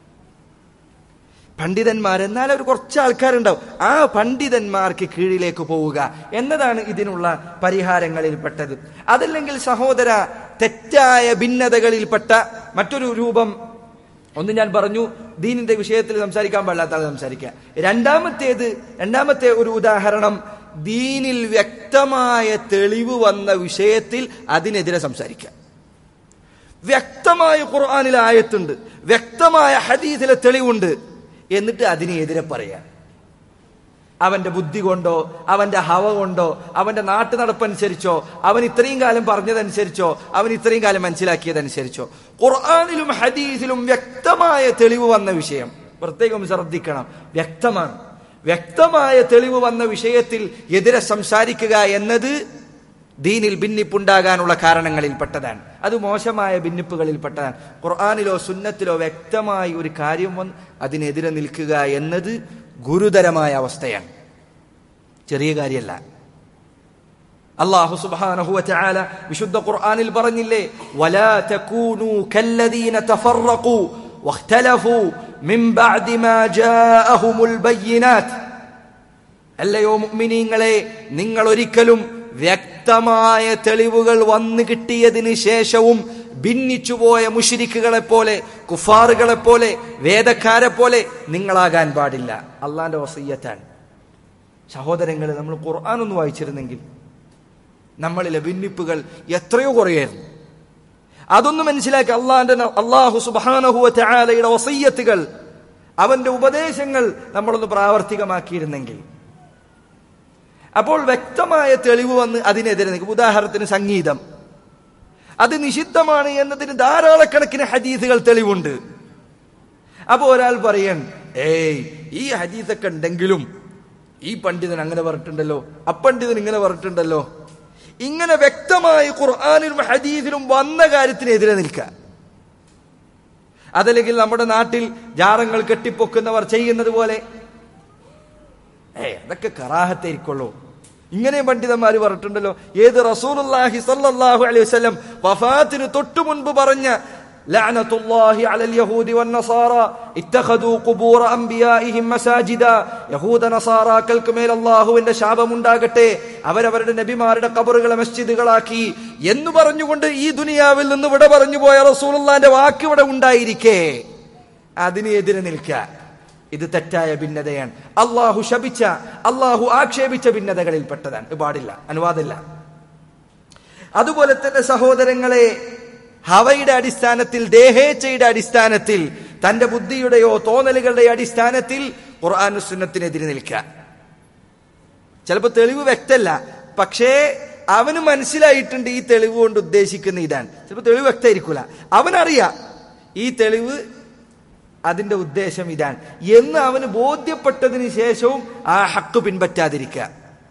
പണ്ഡിതന്മാർ എന്നാൽ ഒരു കുറച്ച് ആൾക്കാരുണ്ടാവും ആ പണ്ഡിതന്മാർക്ക് കീഴിലേക്ക് പോവുക എന്നതാണ് ഇതിനുള്ള പരിഹാരങ്ങളിൽപ്പെട്ടത് അതല്ലെങ്കിൽ സഹോദര തെറ്റായ ഭിന്നതകളിൽപ്പെട്ട മറ്റൊരു രൂപം ഒന്ന് ഞാൻ പറഞ്ഞു ദീനിന്റെ വിഷയത്തിൽ സംസാരിക്കാൻ പാടില്ലാത്ത ആൾ സംസാരിക്കുക രണ്ടാമത്തേത് രണ്ടാമത്തെ ഒരു ഉദാഹരണം ദീനിൽ വ്യക്തമായ തെളിവ് വന്ന വിഷയത്തിൽ അതിനെതിരെ സംസാരിക്കുക വ്യക്തമായ ഖുർആാനിൽ ആയത്തുണ്ട് വ്യക്തമായ ഹദീസിലെ തെളിവുണ്ട് എന്നിട്ട് അതിനെതിരെ പറയാം അവന്റെ ബുദ്ധി കൊണ്ടോ അവന്റെ ഹവ കൊണ്ടോ അവന്റെ നാട്ടു നടപ്പനുസരിച്ചോ അവൻ ഇത്രയും കാലം പറഞ്ഞതനുസരിച്ചോ അവൻ ഇത്രയും കാലം മനസ്സിലാക്കിയതനുസരിച്ചോ ഖുർആാനിലും ഹദീസിലും വ്യക്തമായ തെളിവ് വന്ന വിഷയം പ്രത്യേകം ശ്രദ്ധിക്കണം വ്യക്തമാണ് വ്യക്തമായ തെളിവ് വന്ന വിഷയത്തിൽ എതിരെ സംസാരിക്കുക എന്നത് ദീനിൽ ഭിന്നിപ്പുണ്ടാകാനുള്ള കാരണങ്ങളിൽപ്പെട്ടതാണ് അത് മോശമായ ഭിന്നിപ്പുകളിൽപ്പെട്ടതാണ് ഖുർആാനിലോ സുന്നത്തിലോ വ്യക്തമായി ഒരു കാര്യം വന്ന് അതിനെതിരെ നിൽക്കുക എന്നത് ഗുരുതരമായ അവസ്ഥയാണ് ചെറിയ കാര്യമല്ല അള്ളാഹു സുബ്ഹാനഹു വതആല വിശുദ്ധ ഖുർആനിൽ പറഞ്ഞില്ലേ വലാ തകൂനു കല്ലദീന തഫറഖു വഖ്തലഫു മിൻ ബഅദി മാ ജാഅഹുമുൽ ബയ്യിനാത്ത് അല്ലയോ മുഅ്മിനീങ്ങളെ നിങ്ങൾ ഒരിക്കലും വ്യക്തമായ തെളിവുകൾ വന്നു കിട്ടിയതിന് ശേഷവും ഭിന്നിച്ചുപോയ മുഷിരിക്കുകളെ പോലെ കുഫാറുകളെ പോലെ വേദക്കാരെ പോലെ നിങ്ങളാകാൻ പാടില്ല അള്ളാന്റെ വസയ്യത്താണ് സഹോദരങ്ങൾ നമ്മൾ ഖുർആൻ ഒന്ന് വായിച്ചിരുന്നെങ്കിൽ നമ്മളിലെ ഭിന്നിപ്പുകൾ എത്രയോ കുറയായിരുന്നു അതൊന്നും മനസ്സിലാക്കി അള്ളാന്റെ അള്ളാഹു സുബാനഹുവ ചായാലയുടെ വസയ്യത്തുകൾ അവന്റെ ഉപദേശങ്ങൾ നമ്മളൊന്ന് പ്രാവർത്തികമാക്കിയിരുന്നെങ്കിൽ അപ്പോൾ വ്യക്തമായ തെളിവ് വന്ന് അതിനെതിരെ നിൽക്കും ഉദാഹരണത്തിന് സംഗീതം അത് നിഷിദ്ധമാണ് എന്നതിന് ധാരാളക്കണക്കിന് ഹദീസുകൾ തെളിവുണ്ട് അപ്പൊ ഒരാൾ പറയൻ ഏയ് ഈ ഹദീസൊക്കെ ഉണ്ടെങ്കിലും ഈ പണ്ഡിതൻ അങ്ങനെ പറഞ്ഞിട്ടുണ്ടല്ലോ അപ്പണ്ഡിതൻ ഇങ്ങനെ പറഞ്ഞിട്ടുണ്ടല്ലോ ഇങ്ങനെ വ്യക്തമായി ഖുർആാനിലും ഹദീസിലും വന്ന കാര്യത്തിനെതിരെ നിൽക്കുക അതല്ലെങ്കിൽ നമ്മുടെ നാട്ടിൽ ജാറങ്ങൾ കെട്ടിപ്പൊക്കുന്നവർ ചെയ്യുന്നത് പോലെ ഏ അതൊക്കെ കറാഹത്തായിരിക്കുള്ളൂ ഇങ്ങനെ പണ്ഡിതന്മാർ പറഞ്ഞിട്ടുണ്ടല്ലോ ഏത് റസൂലുള്ളാഹി സ്വല്ലല്ലാഹു അലൈഹി വസല്ലം വഫാത്തിന് തൊട്ടു മുൻപ് പറഞ്ഞ ലഅനത്തുല്ലാഹി അലൽ യഹൂദി വന്നസാറ ഇത്തഖദു ഖുബൂറ അംബിയാഇഹിം മസാജിദ യഹൂദ നസാറാക്കൾക്ക് മേൽ അല്ലാഹുവിന്റെ ശാപമുണ്ടാകട്ടെ അവരവരുടെ നബിമാരുടെ ഖബറുകളെ മസ്ജിദുകളാക്കി എന്ന് പറഞ്ഞുകൊണ്ട് ഈ ദുനിയാവിൽ നിന്ന് വിട പറഞ്ഞു പോയ റസൂലുള്ളാന്റെ വാക്ക് ഇവിടെ ഉണ്ടായിരിക്കെ അതിനെതിരെ നിൽക്കുക ഇത് തെറ്റായ ഭിന്നതയാണ് അള്ളാഹു ശപിച്ച അള്ളാഹു ആക്ഷേപിച്ച ഭിന്നതകളിൽ പെട്ടതാണ് ഇത് പാടില്ല അനുവാദമില്ല അതുപോലെ തന്നെ സഹോദരങ്ങളെ ഹവയുടെ അടിസ്ഥാനത്തിൽ ദേഹേച്ഛയുടെ അടിസ്ഥാനത്തിൽ തന്റെ ബുദ്ധിയുടെയോ തോന്നലുകളുടെ അടിസ്ഥാനത്തിൽ ഖുർആൻ സുന്നത്തിനെതിരെ നിൽക്കുക ചിലപ്പോൾ തെളിവ് വ്യക്തമല്ല പക്ഷേ അവന് മനസ്സിലായിട്ടുണ്ട് ഈ തെളിവ് കൊണ്ട് ഉദ്ദേശിക്കുന്ന ഇതാണ് ചിലപ്പോൾ തെളിവ് വ്യക്തമായിരിക്കൂല അവനറിയാം ഈ തെളിവ് അതിന്റെ ഉദ്ദേശം ഇതാണ് എന്ന് അവന് ബോധ്യപ്പെട്ടതിന് ശേഷവും ആ ഹക്ക് പിൻപറ്റാതിരിക്കുക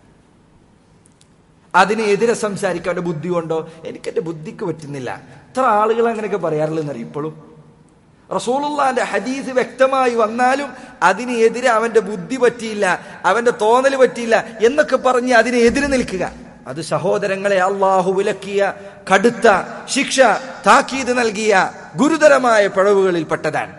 അതിനെതിരെ സംസാരിക്കാൻ അവന്റെ ബുദ്ധി കൊണ്ടോ എനിക്ക് എന്റെ ബുദ്ധിക്ക് പറ്റുന്നില്ല ഇത്ര ആളുകൾ അങ്ങനെയൊക്കെ പറയാറില്ലെന്നറിയും ഇപ്പോഴും റസൂലുള്ളാന്റെ ഹദീസ് വ്യക്തമായി വന്നാലും അതിനെതിരെ അവന്റെ ബുദ്ധി പറ്റിയില്ല അവന്റെ തോന്നൽ പറ്റിയില്ല എന്നൊക്കെ പറഞ്ഞ് അതിനെതിരെ നിൽക്കുക അത് സഹോദരങ്ങളെ അള്ളാഹു വിലക്കിയ കടുത്ത ശിക്ഷ താക്കീത് നൽകിയ ഗുരുതരമായ പിഴവുകളിൽപ്പെട്ടതാണ്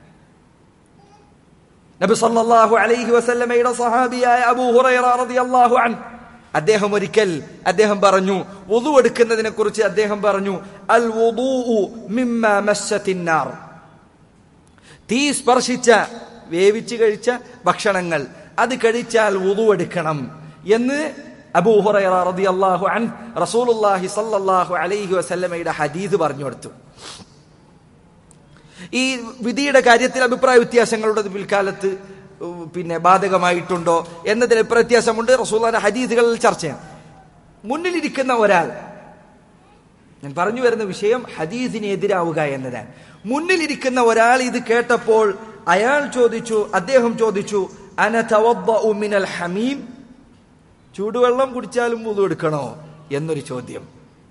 നബി സല്ലല്ലാഹു അലൈഹി വസല്ലമയുടെ സഹാബിയായ അബൂ ഹുറൈറ റളിയല്ലാഹു അൻ അദ്ദേഹം ഒരിക്കൽ അദ്ദേഹം പറഞ്ഞു വുദു എടുക്കുന്നതിനെ കുറിച്ച് അദ്ദേഹം പറഞ്ഞു അൽ വുദൂഉ മിമ്മ മസ്സത്തിന്നാർ തീ സ്പർശിച്ച വേവിച്ച് കഴിച്ച ഭക്ഷണങ്ങൾ അത് കഴിച്ചാൽ വുദു എടുക്കണം എന്ന് അബൂ ഹുറൈറ റളിയല്ലാഹു അൻ റസൂലുള്ളാഹി സല്ലല്ലാഹു അലൈഹി വസല്ലമയുടെ ഹദീസ് പറഞ്ഞു കൊടുത്തു ഈ വിധിയുടെ കാര്യത്തിൽ അഭിപ്രായ വ്യത്യാസങ്ങളുടെ പിൽക്കാലത്ത് ഉം, പിന്നെ ബാധകമായിട്ടുണ്ടോ എന്നതിൽ അഭിപ്രായ വ്യത്യാസമുണ്ട് റസൂല്ലാന്റെ ഹദീസുകളിൽ ചർച്ചയാണ് മുന്നിലിരിക്കുന്ന ഒരാൾ ഞാൻ പറഞ്ഞു വരുന്ന വിഷയം ഹദീസിന് എതിരാവുക എന്നതാണ് മുന്നിലിരിക്കുന്ന ഒരാൾ ഇത് കേട്ടപ്പോൾ അയാൾ ചോദിച്ചു അദ്ദേഹം ചോദിച്ചു അന തവദ്ദഉ മിനൽ ഹമീം ചൂടുവെള്ളം കുടിച്ചാലും വുളു എടുക്കണോ എന്നൊരു ചോദ്യം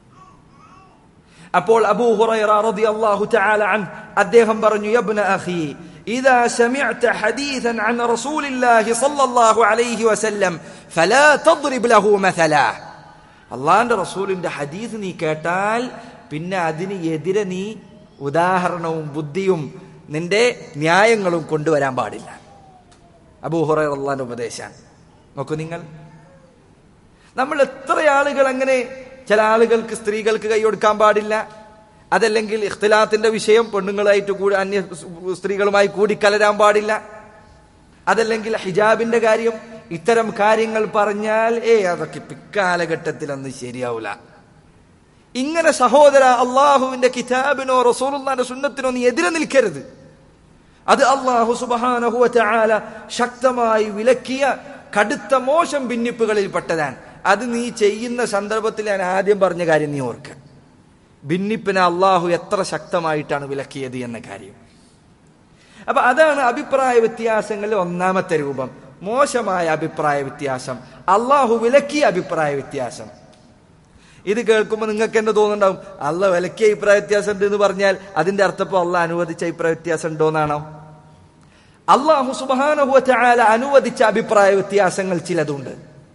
അപ്പോൾ അബൂ ഹുറൈറ റളിയല്ലാഹു തആല അൻ അദ്ദേഹം പറഞ്ഞു യബ്ന അഖി ഇദാ സമിഅത ഹദീസൻ അൻ റസൂലില്ലാഹി സ്വല്ലല്ലാഹു അലൈഹി വസല്ലം ഫലാ തദ്രിബ് ലഹു മസലാ അള്ളാഹിന്റെ റസൂലിന്റെ ഹദീസ് നീ കേട്ടാൽ പിന്നെ അതിന് എതിരെ നീ ഉദാഹരണവും ബുദ്ധിയും നിന്റെ ന്യായങ്ങളും കൊണ്ടുവരാൻ പാടില്ല അബൂ ഹുറൈറ അള്ളാഹിന്റെ ഉപദേശം നോക്കൂ നിങ്ങൾ നമ്മൾ എത്ര ആളുകൾ അങ്ങനെ ചില ആളുകൾക്ക് സ്ത്രീകൾക്ക് കൈ കൊടുക്കാൻ പാടില്ല അതല്ലെങ്കിൽ ഇഖ്തിലാത്തിന്റെ വിഷയം പെണ്ണുങ്ങളായിട്ട് കൂടി അന്യ സ്ത്രീകളുമായി കൂടിക്കലരാൻ പാടില്ല അതല്ലെങ്കിൽ ഹിജാബിന്റെ കാര്യം ഇത്തരം കാര്യങ്ങൾ പറഞ്ഞാൽ ഏ അതൊക്കെ പിക്കാലഘട്ടത്തിൽ അന്ന് ശരിയാവൂല ഇങ്ങനെ സഹോദര അള്ളാഹുവിന്റെ കിതാബിനോ റസൂലുള്ളാന്റെ സുന്നത്തിനോ നീ എതിരെ നിൽക്കരുത് അത് അള്ളാഹു സുബാനഹുവ ചാല ശക്തമായി വിലക്കിയ കടുത്ത മോശം ഭിന്നിപ്പുകളിൽ പെട്ടതാണ് അത് നീ ചെയ്യുന്ന സന്ദർഭത്തിൽ ഞാൻ ആദ്യം പറഞ്ഞ കാര്യം നീ ഓർക്ക ഭിന്നിപ്പിനെ അള്ളാഹു എത്ര ശക്തമായിട്ടാണ് വിലക്കിയത് എന്ന കാര്യം അപ്പൊ അതാണ് അഭിപ്രായ വ്യത്യാസങ്ങളിൽ ഒന്നാമത്തെ രൂപം മോശമായ അഭിപ്രായ വ്യത്യാസം അള്ളാഹു വിലക്കിയ അഭിപ്രായ വ്യത്യാസം ഇത് കേൾക്കുമ്പോൾ നിങ്ങൾക്ക് എന്താ തോന്നുന്നുണ്ടാവും അല്ല വിലക്കിയ അഭിപ്രായ വ്യത്യാസം ഉണ്ട് എന്ന് പറഞ്ഞാൽ അതിന്റെ അർത്ഥപ്പോ അല്ല അനുവദിച്ച അഭിപ്രായ വ്യത്യാസം ഉണ്ടോ എന്നാണോ അള്ളാഹു സുബാനഹുവ ചായാല അനുവദിച്ച അഭിപ്രായ വ്യത്യാസങ്ങൾ ചിലതുണ്ട്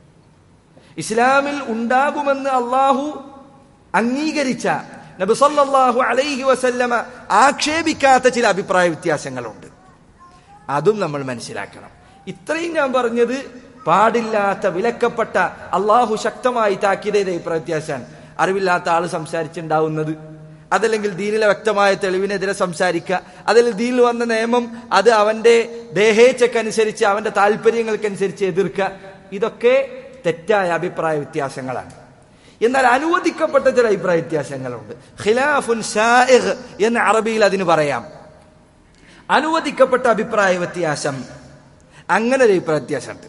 ഇസ്ലാമിൽ ഉണ്ടാകുമെന്ന് അള്ളാഹു അംഗീകരിച്ച നബി സല്ലല്ലാഹു അലൈഹി വസല്ലമ ആക്ഷേപിക്കാത്ത ചില അഭിപ്രായ വ്യത്യാസങ്ങളുണ്ട് അതും നമ്മൾ മനസ്സിലാക്കണം ഇത്രയും ഞാൻ പറഞ്ഞത് പാടില്ലാത്ത വിലക്കപ്പെട്ട അള്ളാഹു ശക്തമായി താക്കീത് ചെയ്ത അഭിപ്രായ വ്യത്യാസമാണ് അറിവില്ലാത്ത ആള് സംസാരിച്ചുണ്ടാവുന്നത് അതല്ലെങ്കിൽ ദീനിലെ വ്യക്തമായ തെളിവിനെതിരെ സംസാരിക്കുക അതിൽ ദീനിൽ വന്ന നിയമം അത് അവന്റെ ദേഹേച്ഛക്കനുസരിച്ച് അവന്റെ താല്പര്യങ്ങൾക്കനുസരിച്ച് എതിർക്കുക ഇതൊക്കെ തെറ്റായ അഭിപ്രായ വ്യത്യാസങ്ങളാണ് എന്നാൽ അനുവദിക്കപ്പെട്ട ചില അഭിപ്രായ വ്യത്യാസങ്ങളുണ്ട് ഖിലാഫുൻ ഷാഇഖ് എന്ന് അറബിയിൽ അതിന് പറയാം അനുവദിക്കപ്പെട്ട അഭിപ്രായ വ്യത്യാസം അങ്ങനെ ഒരു അഭിപ്രായ വ്യത്യാസമുണ്ട്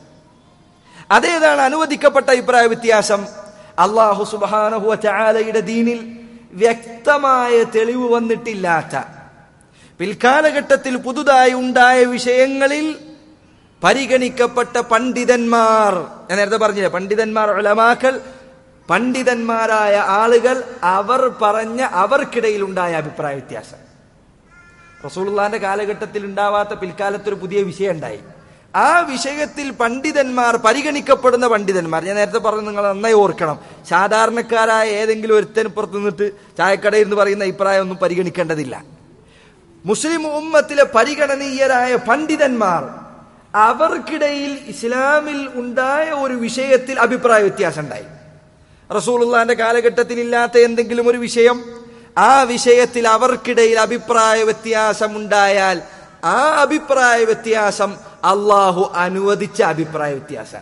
അതേതാണ് അനുവദിക്കപ്പെട്ട അഭിപ്രായ വ്യത്യാസം അള്ളാഹു സുബാനഹുവ ചാലയുടെ ദീനിൽ വ്യക്തമായ തെളിവ് വന്നിട്ടില്ലാത്ത പിൽക്കാലഘട്ടത്തിൽ പുതുതായി ഉണ്ടായ വിഷയങ്ങളിൽ പരിഗണിക്കപ്പെട്ട പണ്ഡിതന്മാർ ഞാൻ നേരത്തെ പറഞ്ഞില്ലേ പണ്ഡിതന്മാർ ഉലമാക്കൾ പണ്ഡിതന്മാരായ ആളുകൾ അവർ പറഞ്ഞ അവർക്കിടയിൽ ഉണ്ടായ അഭിപ്രായ വ്യത്യാസം റസൂലുള്ളാന്റെ കാലഘട്ടത്തിൽ ഉണ്ടാവാത്ത പിൽക്കാലത്തൊരു പുതിയ വിഷയം ഉണ്ടായി ആ വിഷയത്തിൽ പണ്ഡിതന്മാർ പരിഗണിക്കപ്പെടുന്ന പണ്ഡിതന്മാർ ഞാൻ നേരത്തെ പറഞ്ഞു നിങ്ങൾ നന്നായി ഓർക്കണം സാധാരണക്കാരായ ഏതെങ്കിലും ഒരുത്തൻ പുറത്തു നിന്നിട്ട് ചായക്കടയിൽ നിന്ന് പറയുന്ന അഭിപ്രായം ഒന്നും പരിഗണിക്കേണ്ടതില്ല മുസ്ലിം ഉമ്മത്തിലെ പരിഗണനീയരായ പണ്ഡിതന്മാർ അവർക്കിടയിൽ ഇസ്ലാമിൽ ഉണ്ടായ ഒരു വിഷയത്തിൽ അഭിപ്രായ വ്യത്യാസം ഉണ്ടായി റസൂലുള്ളാന്റെ കാലഘട്ടത്തിൽ ഇല്ലാത്ത എന്തെങ്കിലും ഒരു വിഷയം ആ വിഷയത്തിൽ അവർക്കിടയിൽ അഭിപ്രായ വ്യത്യാസം ഉണ്ടായാൽ ആ അഭിപ്രായ വ്യത്യാസം അള്ളാഹു അനുവദിച്ച അഭിപ്രായ വ്യത്യാസം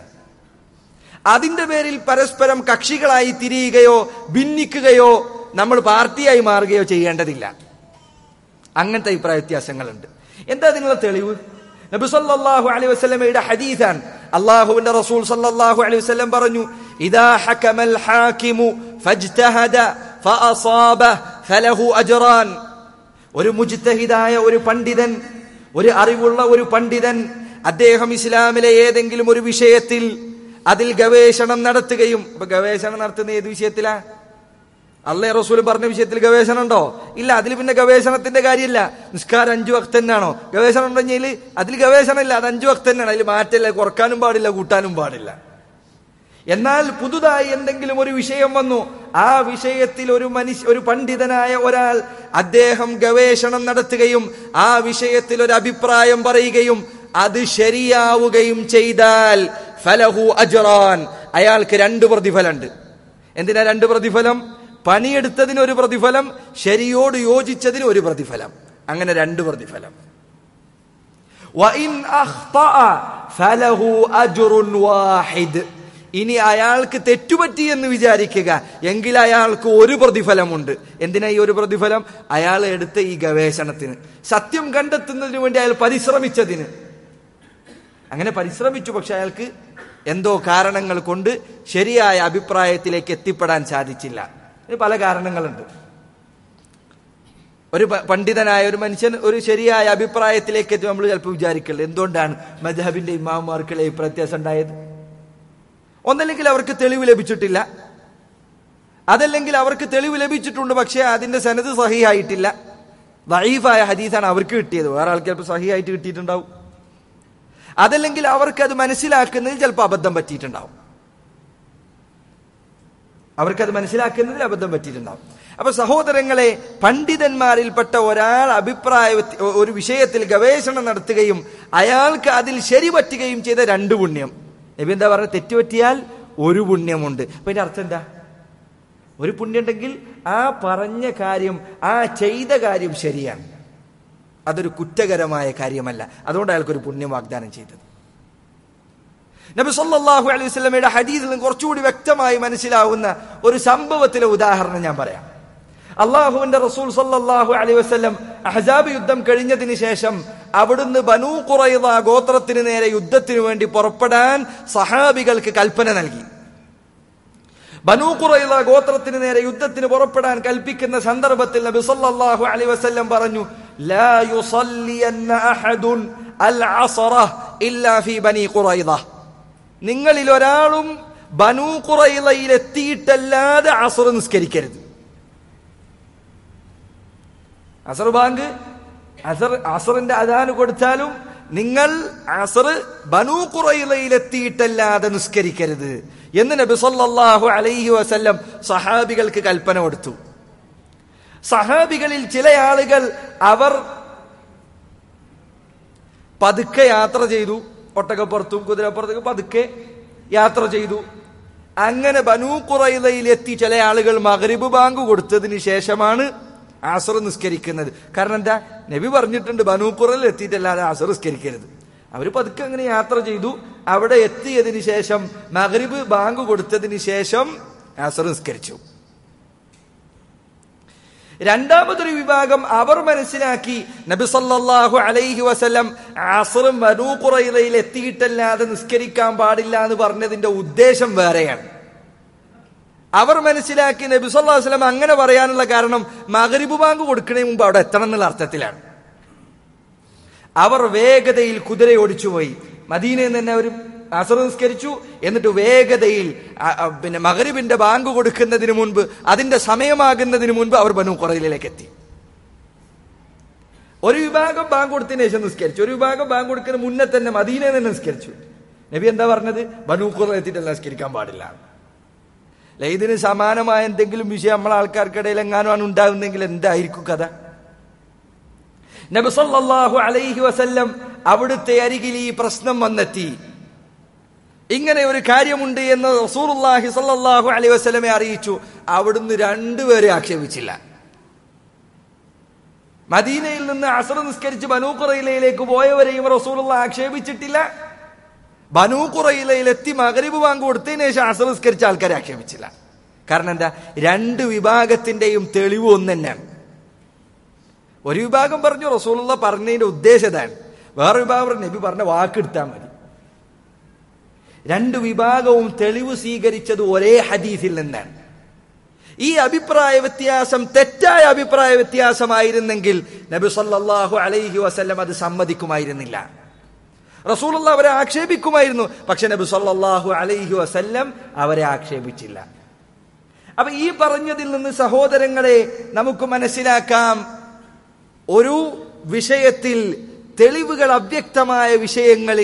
അതിന്റെ പേരിൽ പരസ്പരം കക്ഷികളായി തിരിയുകയോ ഭിന്നിക്കുകയോ നമ്മൾ പാർട്ടിയായി മാറുകയോ ചെയ്യേണ്ടതില്ല അങ്ങനത്തെ അഭിപ്രായ വ്യത്യാസങ്ങളുണ്ട് എന്താ അതിനുള്ള തെളിവ് നബി സല്ലല്ലാഹു അലൈഹി വസല്ലമയുടെ ഹദീസാണ് അള്ളാഹുവിന്റെ റസൂൽ സല്ലല്ലാഹു അലൈഹി വസല്ലം പറഞ്ഞു ഇദാ ഹകമൽ ഹാകിമു ഫജ്തഹദ ഫഅസാബ ഫലഹു അജ്റാൻ ഒരു മുജ്തഹിദായ ഒരു പണ്ഡിതൻ ഒരു അറിവുള്ള ഒരു പണ്ഡിതൻ അദ്ദേഹം ഇസ്ലാമിലെ ഏതെങ്കിലും ഒരു വിഷയത്തിൽ അതിൽ ഗവേഷണം നടത്തുകയും ഇപ്പൊ ഗവേഷണം നടത്തുന്ന ഏത് വിഷയത്തിലാ അള്ളേ റസൂൽ പറഞ്ഞ വിഷയത്തിൽ ഗവേഷണം ഉണ്ടോ ഇല്ല അതിൽ പിന്നെ ഗവേഷണത്തിന്റെ കാര്യമില്ല നിസ്കാരം അഞ്ചു വക്ത് തന്നെയാണോ ഗവേഷണം ഉണ്ടെങ്കിൽ അതിൽ ഗവേഷണം ഇല്ല അത് അഞ്ചു വക്ത് തന്നെയാണ് അതിൽ മാറ്റമില്ല കുറക്കാനും പാടില്ല കൂട്ടാനും പാടില്ല എന്നാൽ പുതുതായി എന്തെങ്കിലും ഒരു വിഷയം വന്നു ആ വിഷയത്തിൽ ഒരു മനുഷ്യ ഒരു പണ്ഡിതനായ ഒരാൾ അദ്ദേഹം ഗവേഷണം നടത്തുകയും ആ വിഷയത്തിൽ ഒരു അഭിപ്രായം പറയുകയും അത് ശരിയാവുകയും ചെയ്താൽ ഫലഹു അജറാൻ അയാൾക്ക് രണ്ട് പ്രതിഫലമുണ്ട് എന്തിനാ രണ്ട് പ്രതിഫലം പണിയെടുത്തതിന് ഒരു പ്രതിഫലം ശരിയോട് യോജിച്ചതിന് ഒരു പ്രതിഫലം അങ്ങനെ രണ്ട് പ്രതിഫലം വഇൻ അഖ്തഅ ഫലഹു അജ്റുൻ വാഹിദ് ഇനി അയാൾക്ക് തെറ്റുപറ്റി എന്ന് വിചാരിക്കുക എങ്കിൽ അയാൾക്ക് ഒരു പ്രതിഫലമുണ്ട് എന്തിനാ ഈ ഒരു പ്രതിഫലം അയാൾ എടുത്ത ഈ ഗവേഷണത്തിന് സത്യം കണ്ടെത്തുന്നതിന് വേണ്ടി അയാൾ പരിശ്രമിച്ചതിന് അങ്ങനെ പരിശ്രമിച്ചു പക്ഷെ അയാൾക്ക് എന്തോ കാരണങ്ങൾ കൊണ്ട് ശരിയായ അഭിപ്രായത്തിലേക്ക് എത്തിപ്പെടാൻ സാധിച്ചില്ല ഇതിന് പല കാരണങ്ങളുണ്ട് ഒരു പ- പണ്ഡിതനായ ഒരു മനുഷ്യൻ ഒരു ശരിയായ അഭിപ്രായത്തിലേക്ക് എത്തി നമ്മൾ ചിലപ്പോൾ വിചാരിക്കല്ലോ എന്തുകൊണ്ടാണ് മജഹബിന്റെ ഇമാമാർക്കുള്ള ഈ വ്യത്യാസം ഉണ്ടായത് ഒന്നല്ലെങ്കിൽ അവർക്ക് തെളിവ് ലഭിച്ചിട്ടില്ല അതല്ലെങ്കിൽ അവർക്ക് തെളിവ് ലഭിച്ചിട്ടുണ്ട് പക്ഷേ അതിന്റെ സനത് സഹിയായിട്ടില്ല ദഈഫായ ഹദീസാണ് അവർക്ക് കിട്ടിയത് വേറെ ആൾക്ക് ചിലപ്പോൾ സഹിയായിട്ട് കിട്ടിയിട്ടുണ്ടാവും അതല്ലെങ്കിൽ അവർക്ക് അത് മനസ്സിലാക്കുന്നതിൽ ചിലപ്പോൾ അബദ്ധം പറ്റിയിട്ടുണ്ടാവും അവർക്കത് മനസ്സിലാക്കുന്നതിൽ അബദ്ധം പറ്റിയിട്ടുണ്ടാവും അപ്പൊ സഹോദരങ്ങളെ പണ്ഡിതന്മാരിൽപ്പെട്ട ഒരാൾ അഭിപ്രായ വ്യത്യ- ഒരു വിഷയത്തിൽ ഗവേഷണം നടത്തുകയും അയാൾക്ക് അതിൽ ശരി പറ്റുകയും ചെയ്ത രണ്ട് പുണ്യം നബി എന്താ പറയുക തെറ്റുപറ്റിയാൽ ഒരു പുണ്യമുണ്ട് അപ്പൊ ഇതിന്റെ അർത്ഥം എന്താ ഒരു പുണ്യം ഉണ്ടെങ്കിൽ ആ പറഞ്ഞ കാര്യം ആ ചെയ്ത കാര്യം ശരിയാണ് അതൊരു കുറ്റകരമായ കാര്യമല്ല അതുകൊണ്ട് അയാൾക്കൊരു പുണ്യം വാഗ്ദാനം ചെയ്തത് നബി സല്ലല്ലാഹു അലൈഹി വസല്ലമയുടെ ഹദീസിൽ നിന്ന് കുറച്ചുകൂടി വ്യക്തമായി മനസ്സിലാവുന്ന ഒരു സംഭവത്തിലെ ഉദാഹരണം ഞാൻ പറയാം അള്ളാഹുവിന്റെ റസൂൽ സല്ലല്ലാഹു അലൈഹി വസല്ലം അഹ്സാബ് യുദ്ധം കഴിഞ്ഞതിന് ശേഷം അവിടുന്ന് ബനൂ ഖുറൈദ ഗോത്രത്തിന് നേരെ യുദ്ധത്തിന് വേണ്ടി പുറപ്പെടാൻ സഹാബികൾക്ക് കൽപ്പന നൽകി ബനൂ ഖുറൈദ ഗോത്രത്തിന് നേരെ യുദ്ധത്തിന് പുറപ്പെടാൻ കൽപ്പിക്കുന്ന സന്ദർഭത്തിൽ നബി സല്ലല്ലാഹു അലൈഹി വസല്ലം പറഞ്ഞു ലാ യുസല്ലിയന്ന അഹദുൻ അൽ അസറ ഇല്ലാ ഫീ ബനി ഖുറൈദ നിങ്ങളിൽ ഒരാളും ബനൂ ഖുറൈദയിൽ എത്തിയിട്ടല്ലാതെ അസർ നിസ്കരിക്കരുത് അസർ ബാങ്ക് അസർ അസറിന്റെ അതാന് കൊടുത്താലും നിങ്ങൾ അസർ ബനൂ ഖുറൈലയിൽ എത്തിയിട്ടല്ലാതെ നിസ്കരിക്കരുത് എന്ന് നബി സല്ലല്ലാഹു അലൈഹി വസല്ലം സഹാബികൾക്ക് കൽപ്പന കൊടുത്തു സഹാബികളിൽ ചില ആളുകൾ അവർ പതുക്കെ യാത്ര ചെയ്തു ഒട്ടകപ്പുറത്തും കുതിരപ്പുറത്തും പതുക്കെ യാത്ര ചെയ്തു അങ്ങനെ ബനൂ ഖുറൈലയിൽ എത്തി ചില ആളുകൾ മഗ്രിബ് ബാങ്ക് കൊടുത്തതിന് ശേഷമാണ് ആസർ നിസ്കരിക്കുന്നത് കാരണം എന്താ നബി പറഞ്ഞിട്ടുണ്ട് ബനൂ ഖുറയിൽ എത്തിയിട്ടല്ലാതെ ആസർ നിസ്കരിക്കരുത് അവർ പതുക്കെ അങ്ങനെ യാത്ര ചെയ്തു അവിടെ എത്തിയതിന് ശേഷം മഗ്രിബ് ബാങ്ക് കൊടുത്തതിന് ശേഷം ആസർ നിസ്കരിച്ചു രണ്ടാമതൊരു വിഭാഗം അവർ മനസ്സിലാക്കി നബി സല്ലല്ലാഹു അലൈഹി വസല്ലം അസറും ബനൂ ഖുറൈദയിൽ എത്തിയിട്ടല്ലാതെ നിസ്കരിക്കാൻ പാടില്ല എന്ന് പറഞ്ഞതിന്റെ ഉദ്ദേശം വേറെയാണ് അവർ മനസ്സിലാക്കി നബി സല്ലല്ലാഹു അലൈഹി വസല്ലം അങ്ങനെ പറയാനുള്ള കാരണം മഗ്രിബ് ബാങ്ക് കൊടുക്കുന്നതിന് മുമ്പ് അവിടെ എത്തണം എന്നുള്ള അർത്ഥത്തിലാണ് അവർ വേഗതയിൽ കുതിര ഓടിച്ചുപോയി മദീനയിൽ നിന്ന് തന്നെ അവർ അസർ നിസ്കരിച്ചു എന്നിട്ട് വേഗതയിൽ ആ, ആ, പിന്നെ മകരിബിന്റെ ബാങ്ക് കൊടുക്കുന്നതിന് മുൻപ് അതിന്റെ സമയമാകുന്നതിന് മുൻപ് അവർ ബനു കുറയിലേക്ക് എത്തി ഒരു വിഭാഗം ബാങ്ക് കൊടുത്തതിന് ശേഷം നിസ്കരിച്ചു ഒരു വിഭാഗം ബാങ്ക് കൊടുക്കുന്ന മുന്നേ തന്നെ മദീനയിൽ തന്നെ നിസ്കരിച്ചു നബി എന്താ പറഞ്ഞത് ബനു കുറ എത്തിയിട്ടല്ല നിസ്കരിക്കാൻ പാടില്ല അല്ല, ഇതിന് സമാനമായ എന്തെങ്കിലും വിഷയം നമ്മളെ ആൾക്കാർക്കിടയിൽ എങ്ങാനുമാണ് ഉണ്ടാകുന്നെങ്കിൽ എന്തായിരിക്കും കഥ നബി സല്ലല്ലാഹു അലൈഹി വസല്ലം അവിടുത്തെ അരികിൽ ഈ പ്രശ്നം വന്നെത്തി ഇങ്ങനെ ഒരു കാര്യമുണ്ട് എന്ന് റസൂലുള്ളാഹി സല്ലല്ലാഹു അലൈഹി വസല്ലമെ അറിയിച്ചു അവിടുന്ന് രണ്ടുപേരെ ആക്ഷേപിച്ചില്ല മദീനയിൽ നിന്ന് അസർ നിസ്കരിച്ച് ബനൂ ഖുറൈലയിലേക്ക് പോയവരെയും റസൂലുള്ള ആക്ഷേപിച്ചിട്ടില്ല ബനൂ ഖുറൈലയിൽ എത്തി മഗ്രിബ് ബാങ്ക് കൊടുത്തതിന് ശേഷം അസർ നിസ്കരിച്ച ആൾക്കാരെ ആക്ഷേപിച്ചില്ല കാരണം എന്താ രണ്ട് വിഭാഗത്തിന്റെയും തെളിവ് ഒന്ന് തന്നെയാണ് ഒരു വിഭാഗം പറഞ്ഞു റസൂലുള്ള പറഞ്ഞതിന്റെ ഉദ്ദേശം ഇതാണ് വേറെ വിഭാഗം പറഞ്ഞു നബി പറഞ്ഞ വാക്കെടുത്താൽ മതി രണ്ട് വിഭാഗവും തെളിവ് സ്വീകരിച്ചത് ഒരേ ഹദീസിൽ നിന്നാണ് ഈ അഭിപ്രായ വ്യത്യാസം തെറ്റായ അഭിപ്രായ വ്യത്യാസമായിരുന്നെങ്കിൽ നബി സല്ലല്ലാഹു അലൈഹി വസല്ലം അത് സമ്മതിക്കുമായിരുന്നില്ല റസൂലുള്ള അവരെ ആക്ഷേപിക്കുമായിരുന്നു പക്ഷെ നബി സല്ലല്ലാഹു അലൈഹി വസല്ലം അവരെ ആക്ഷേപിച്ചില്ല അപ്പൊ ഈ പറഞ്ഞതിൽ നിന്ന് സഹോദരങ്ങളെ നമുക്ക് മനസ്സിലാക്കാം ഒരു വിഷയത്തിൽ തെളിവുകൾ അവ്യക്തമായ വിഷയങ്ങളിൽ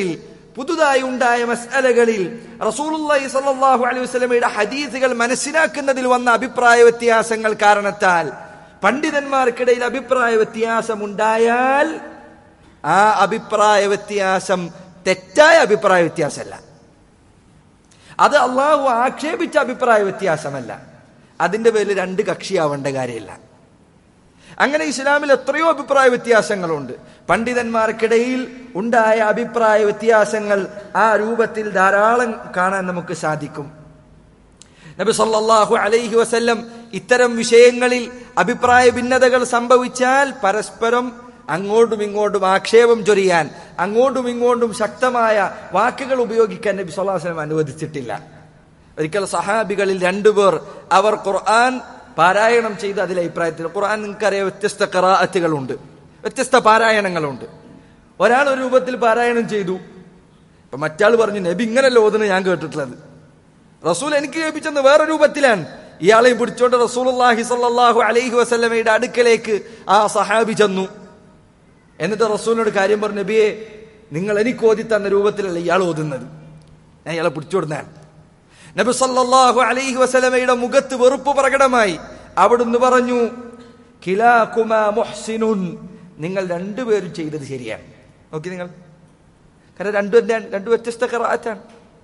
പുതുതായി ഉണ്ടായ മസ്അലകളിൽ റസൂലുള്ളാഹി സ്വല്ലല്ലാഹു അലൈഹി വസല്ലമയുടെ ഹദീസുകൾ മനസ്സിലാക്കുന്നതിൽ വന്ന അഭിപ്രായ വ്യത്യാസങ്ങൾ കാരണത്താൽ പണ്ഡിതന്മാർക്കിടയിൽ അഭിപ്രായ വ്യത്യാസം ഉണ്ടായാൽ ആ അഭിപ്രായ വ്യത്യാസം തെറ്റായ അഭിപ്രായ വ്യത്യാസമല്ല അത് അള്ളാഹു ആക്ഷേപിച്ച അഭിപ്രായ വ്യത്യാസമല്ല അതിന്റെ പേരിൽ രണ്ട് കക്ഷിയാവേണ്ട കാര്യമില്ല അങ്ങനെ ഇസ്ലാമിൽ എത്രയോ അഭിപ്രായ വ്യത്യാസങ്ങളുണ്ട് പണ്ഡിതന്മാർക്കിടയിൽ ഉണ്ടായ അഭിപ്രായ വ്യത്യാസങ്ങൾ ആ രൂപത്തിൽ ധാരാളം കാണാൻ നമുക്ക് സാധിക്കും നബി സല്ലല്ലാഹു അലൈഹി വസല്ലം ഇത്തരം വിഷയങ്ങളിൽ അഭിപ്രായ ഭിന്നതകൾ സംഭവിച്ചാൽ പരസ്പരം അങ്ങോട്ടും ഇങ്ങോട്ടും ആക്ഷേപം ചൊരിയാൻ അങ്ങോട്ടും ഇങ്ങോട്ടും ശക്തമായ വാക്കുകൾ ഉപയോഗിക്കാൻ നബി സല്ലല്ലാഹു അലൈഹി വസല്ലം അനുവദിച്ചിട്ടില്ല ഒരിക്കൽ സഹാബികളിൽ രണ്ടുപേർ അവർ ഖുർആൻ പാരായണം ചെയ്ത് അതിലെ അഭിപ്രായത്തിൽ ഖുർആൻ നിങ്ങൾക്കറിയാം വ്യത്യസ്ത കറാഅത്തുകളുണ്ട് വ്യത്യസ്ത പാരായണങ്ങളുണ്ട് ഒരാൾ ഒരു രൂപത്തിൽ പാരായണം ചെയ്തു അപ്പൊ മറ്റാൾ പറഞ്ഞു നബി ഇങ്ങനല്ല ഓതുന്നത് ഞാൻ കേട്ടിട്ടുള്ളത് റസൂൽ എനിക്ക് കേൾപ്പിച്ചെന്ന് വേറെ രൂപത്തിലാണ് ഇയാളെയും പിടിച്ചോണ്ട് റസൂലുള്ളാഹി സ്വല്ലല്ലാഹു അലൈഹി വസല്ലമയുടെ അടുക്കലേക്ക് ആ സഹാബി ചെന്നു എന്നിട്ട് റസൂലിനോട് കാര്യം പറഞ്ഞു നബിയെ നിങ്ങൾ എനിക്ക് ഓതി തന്ന രൂപത്തിലല്ല ഇയാൾ ഓതുന്നത് ഞാൻ ഇയാളെ പിടിച്ചോടുന്നതാണ് നബി സല്ലല്ലാഹു അലൈഹി വസല്ലമയുടെ മുഖത്ത് വെറുപ്പ് പ്രകടമായി അവിടുന്ന് പറഞ്ഞു കിലാകുമാ മുഹ്സിനുൻ നിങ്ങൾ രണ്ടുപേരും ചെയ്തത് ശരിയാണ് നോക്കി നിങ്ങൾ കാരണം രണ്ടു എന്താണ് രണ്ടു വ്യത്യസ്ത ഖറാഅത്താണ്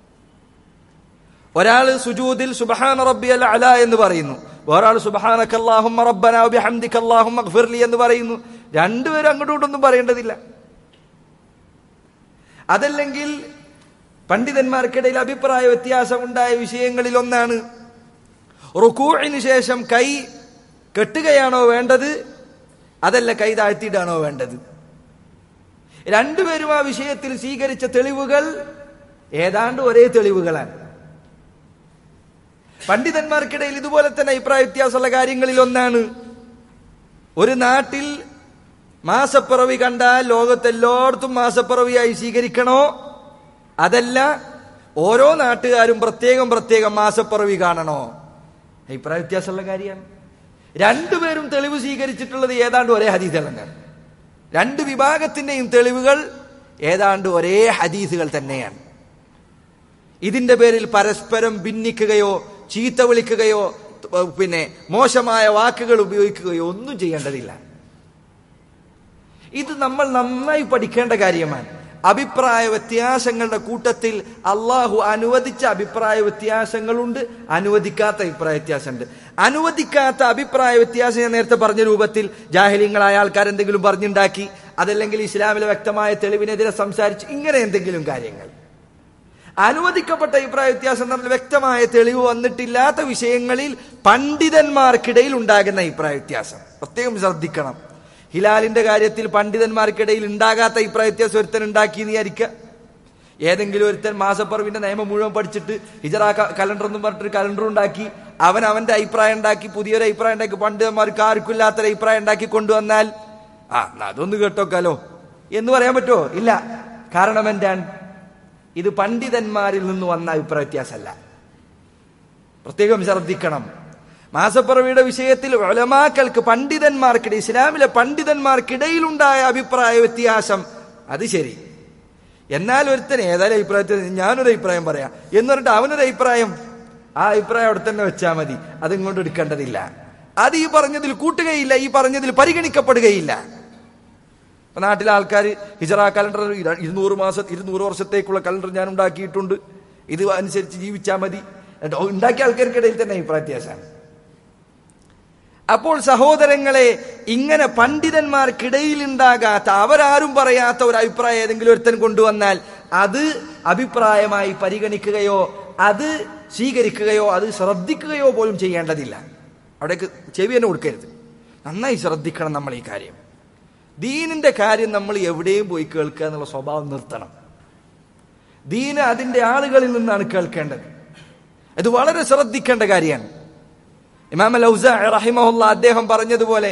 ഒരാൾ സുജൂദിൽ സുബ്ഹാന റബ്ബിയൽ അല എന്ന് പറയുന്നു വേറൊരാൾ സുബ്ഹാനക അല്ലാഹുമ്മ റബ്ബനാ വബിഹംദിക അല്ലാഹുമ്മ ഗ്ഫിർലി എന്ന് പറയുന്നു രണ്ടുപേരും അങ്ങോട്ടും ഇങ്ങോട്ടൊന്നും പറയേണ്ടതില്ല അതല്ലെങ്കിൽ പണ്ഡിതന്മാർക്കിടയിൽ അഭിപ്രായ വ്യത്യാസം ഉണ്ടായ വിഷയങ്ങളിൽ ഒന്നാണ് റുക്കൂഴിന് ശേഷം കൈ കെട്ടുകയാണോ വേണ്ടത് അതല്ല കൈ താഴ്ത്തിയിട്ടാണോ വേണ്ടത് രണ്ടുപേരും ആ വിഷയത്തിൽ സ്വീകരിച്ച തെളിവുകൾ ഏതാണ്ട് ഒരേ തെളിവുകളാണ് പണ്ഡിതന്മാർക്കിടയിൽ ഇതുപോലെ തന്നെ അഭിപ്രായ വ്യത്യാസമുള്ള കാര്യങ്ങളിൽ ഒന്നാണ് ഒരു നാട്ടിൽ മാസപ്പിറവി കണ്ടാൽ ലോകത്തെല്ലായിടത്തും മാസപ്പിറവിയായി സ്വീകരിക്കണോ അതല്ല ഓരോ നാട്ടുകാരും പ്രത്യേകം പ്രത്യേകം മാസപ്പിറവി കാണണോ അഭിപ്രായ വ്യത്യാസമുള്ള കാര്യമാണ് രണ്ടുപേരും തെളിവ് സ്വീകരിച്ചിട്ടുള്ളത് ഏതാണ്ട് ഒരേ ഹദീസുകൾ തന്നെയാണ് രണ്ട് വിഭാഗത്തിന്റെയും തെളിവുകൾ ഏതാണ്ട് ഒരേ ഹദീസുകൾ തന്നെയാണ് ഇതിന്റെ പേരിൽ പരസ്പരം ഭിന്നിക്കുകയോ ചീത്ത വിളിക്കുകയോ പിന്നെ മോശമായ വാക്കുകൾ ഉപയോഗിക്കുകയോ ഒന്നും ചെയ്യേണ്ടതില്ല ഇത് നമ്മൾ നന്നായി പഠിക്കേണ്ട കാര്യമാണ് അഭിപ്രായ വ്യത്യാസങ്ങളുടെ കൂട്ടത്തിൽ അള്ളാഹു അനുവദിച്ച അഭിപ്രായ വ്യത്യാസങ്ങളുണ്ട് അനുവദിക്കാത്ത അഭിപ്രായ വ്യത്യാസമുണ്ട് അനുവദിക്കാത്ത അഭിപ്രായ വ്യത്യാസം ഞാൻ നേരത്തെ പറഞ്ഞ രൂപത്തിൽ ജാഹിലിങ്ങളായ ആൾക്കാർ എന്തെങ്കിലും പറഞ്ഞുണ്ടാക്കി അതല്ലെങ്കിൽ ഇസ്ലാമിലെ വ്യക്തമായ തെളിവിനെതിരെ സംസാരിച്ച് ഇങ്ങനെ എന്തെങ്കിലും കാര്യങ്ങൾ അനുവദിക്കപ്പെട്ട അഭിപ്രായ വ്യത്യാസം എന്ന് പറഞ്ഞാൽ വ്യക്തമായ തെളിവ് വന്നിട്ടില്ലാത്ത വിഷയങ്ങളിൽ പണ്ഡിതന്മാർക്കിടയിൽ ഉണ്ടാകുന്ന അഭിപ്രായ വ്യത്യാസം പ്രത്യേകം ശ്രദ്ധിക്കണം ഹിലാലിന്റെ കാര്യത്തിൽ പണ്ഡിതന്മാർക്കിടയിൽ ഉണ്ടാകാത്ത അഭിപ്രായ വ്യത്യാസം ഒരുത്തൻ ഉണ്ടാക്കി എന്ന് വിചാരിക്കുക ഏതെങ്കിലും ഒരുത്തൻ മാസപ്പറവിന്റെ നിയമം മുഴുവൻ പഠിച്ചിട്ട് ഹിജറ കലണ്ടർ എന്നും പറഞ്ഞിട്ട് കലണ്ടർ ഉണ്ടാക്കി അവൻ അവന്റെ അഭിപ്രായം ഉണ്ടാക്കി പുതിയൊരു അഭിപ്രായം ഉണ്ടാക്കി പണ്ഡിതന്മാർക്ക് ആർക്കും ഇല്ലാത്തൊരു അഭിപ്രായം ഉണ്ടാക്കി കൊണ്ടുവന്നാൽ ആ എന്നാ അതൊന്ന് കേട്ടോക്കാലോ എന്ന് പറയാൻ പറ്റുമോ ഇല്ല കാരണം എന്താണ് ഇത് പണ്ഡിതന്മാരിൽ നിന്ന് വന്ന അഭിപ്രായ വ്യത്യാസമല്ല പ്രത്യേകം ശ്രദ്ധിക്കണം മാസപ്പിറവിയുടെ വിഷയത്തിൽ ഒലമാക്കൾക്ക് പണ്ഡിതന്മാർക്കിടയിൽ ഇസ്ലാമിലെ പണ്ഡിതന്മാർക്കിടയിലുണ്ടായ അഭിപ്രായ വ്യത്യാസം അത് ശരി എന്നാൽ ഒരുത്തൻ ഏതായാലും അഭിപ്രായത്തിൽ ഞാനൊരു അഭിപ്രായം പറയാം എന്ന് പറഞ്ഞിട്ട് അവനൊരു അഭിപ്രായം ആ അഭിപ്രായം അവിടെ തന്നെ വെച്ചാൽ മതി അത് ഇങ്ങോട്ട് എടുക്കേണ്ടതില്ല അത് ഈ പറഞ്ഞതിൽ കൂട്ടുകയില്ല ഈ പറഞ്ഞതിൽ പരിഗണിക്കപ്പെടുകയില്ല ഇപ്പൊ നാട്ടിലെ ആൾക്കാർ ഹിജറ കലണ്ടർ ഇരുന്നൂറ് മാസം ഇരുന്നൂറ് വർഷത്തേക്കുള്ള കലണ്ടർ ഞാൻ ഉണ്ടാക്കിയിട്ടുണ്ട് ഇത് അനുസരിച്ച് ജീവിച്ചാൽ മതി ഉണ്ടാക്കിയ ആൾക്കാർക്കിടയിൽ തന്നെ അഭിപ്രായ വ്യത്യാസമാണ് അപ്പോൾ സഹോദരങ്ങളെ ഇങ്ങനെ പണ്ഡിതന്മാർക്കിടയിൽ ഉണ്ടാകാത്ത അവരാരും പറയാത്ത ഒരു അഭിപ്രായം ഏതെങ്കിലും ഒരുത്തൻ കൊണ്ടുവന്നാൽ അത് അഭിപ്രായമായി പരിഗണിക്കുകയോ അത് സ്വീകരിക്കുകയോ അത് ശ്രദ്ധിക്കുകയോ പോലും ചെയ്യേണ്ടതില്ല അവിടേക്ക് ചെവി തന്നെ കൊടുക്കരുത് നന്നായി ശ്രദ്ധിക്കണം നമ്മൾ ഈ കാര്യം ദീനിന്റെ കാര്യം നമ്മൾ എവിടെയും പോയി കേൾക്കുക എന്നുള്ള സ്വഭാവം നിർത്തണം ദീന് അതിന്റെ ആളുകളിൽ നിന്നാണ് കേൾക്കേണ്ടത് ഇത് വളരെ ശ്രദ്ധിക്കേണ്ട കാര്യമാണ് ഇമാം ലൗസാഇ റഹിമഹുല്ല അദ്ദേഹം പറഞ്ഞതുപോലെ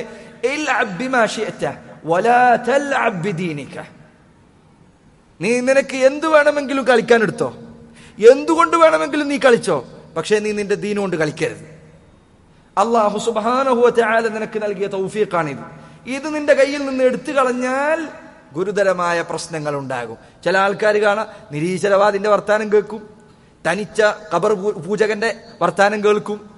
നീ നിനക്ക് എന്തു വേണമെങ്കിലും കളിക്കാൻ എടുത്തോ എന്തുകൊണ്ട് വേണമെങ്കിലും നീ കളിച്ചോ പക്ഷേ നീ നിന്റെ ദീന കൊണ്ട് കളിക്കരുത് അള്ളാഹു സുബാനഹുല നിനക്ക് നൽകിയ തൗഫീഖാണിത് ഇത് നിന്റെ കയ്യിൽ നിന്ന് എടുത്തു കളഞ്ഞാൽ ഗുരുതരമായ പ്രശ്നങ്ങൾ ഉണ്ടാകും ചില ആൾക്കാർ കാണാം നിരീശ്വരവാദിന്റെ വർത്താനം കേൾക്കും തനിച്ച ഖബർ പൂ- പൂജകന്റെ വർത്താനം കേൾക്കും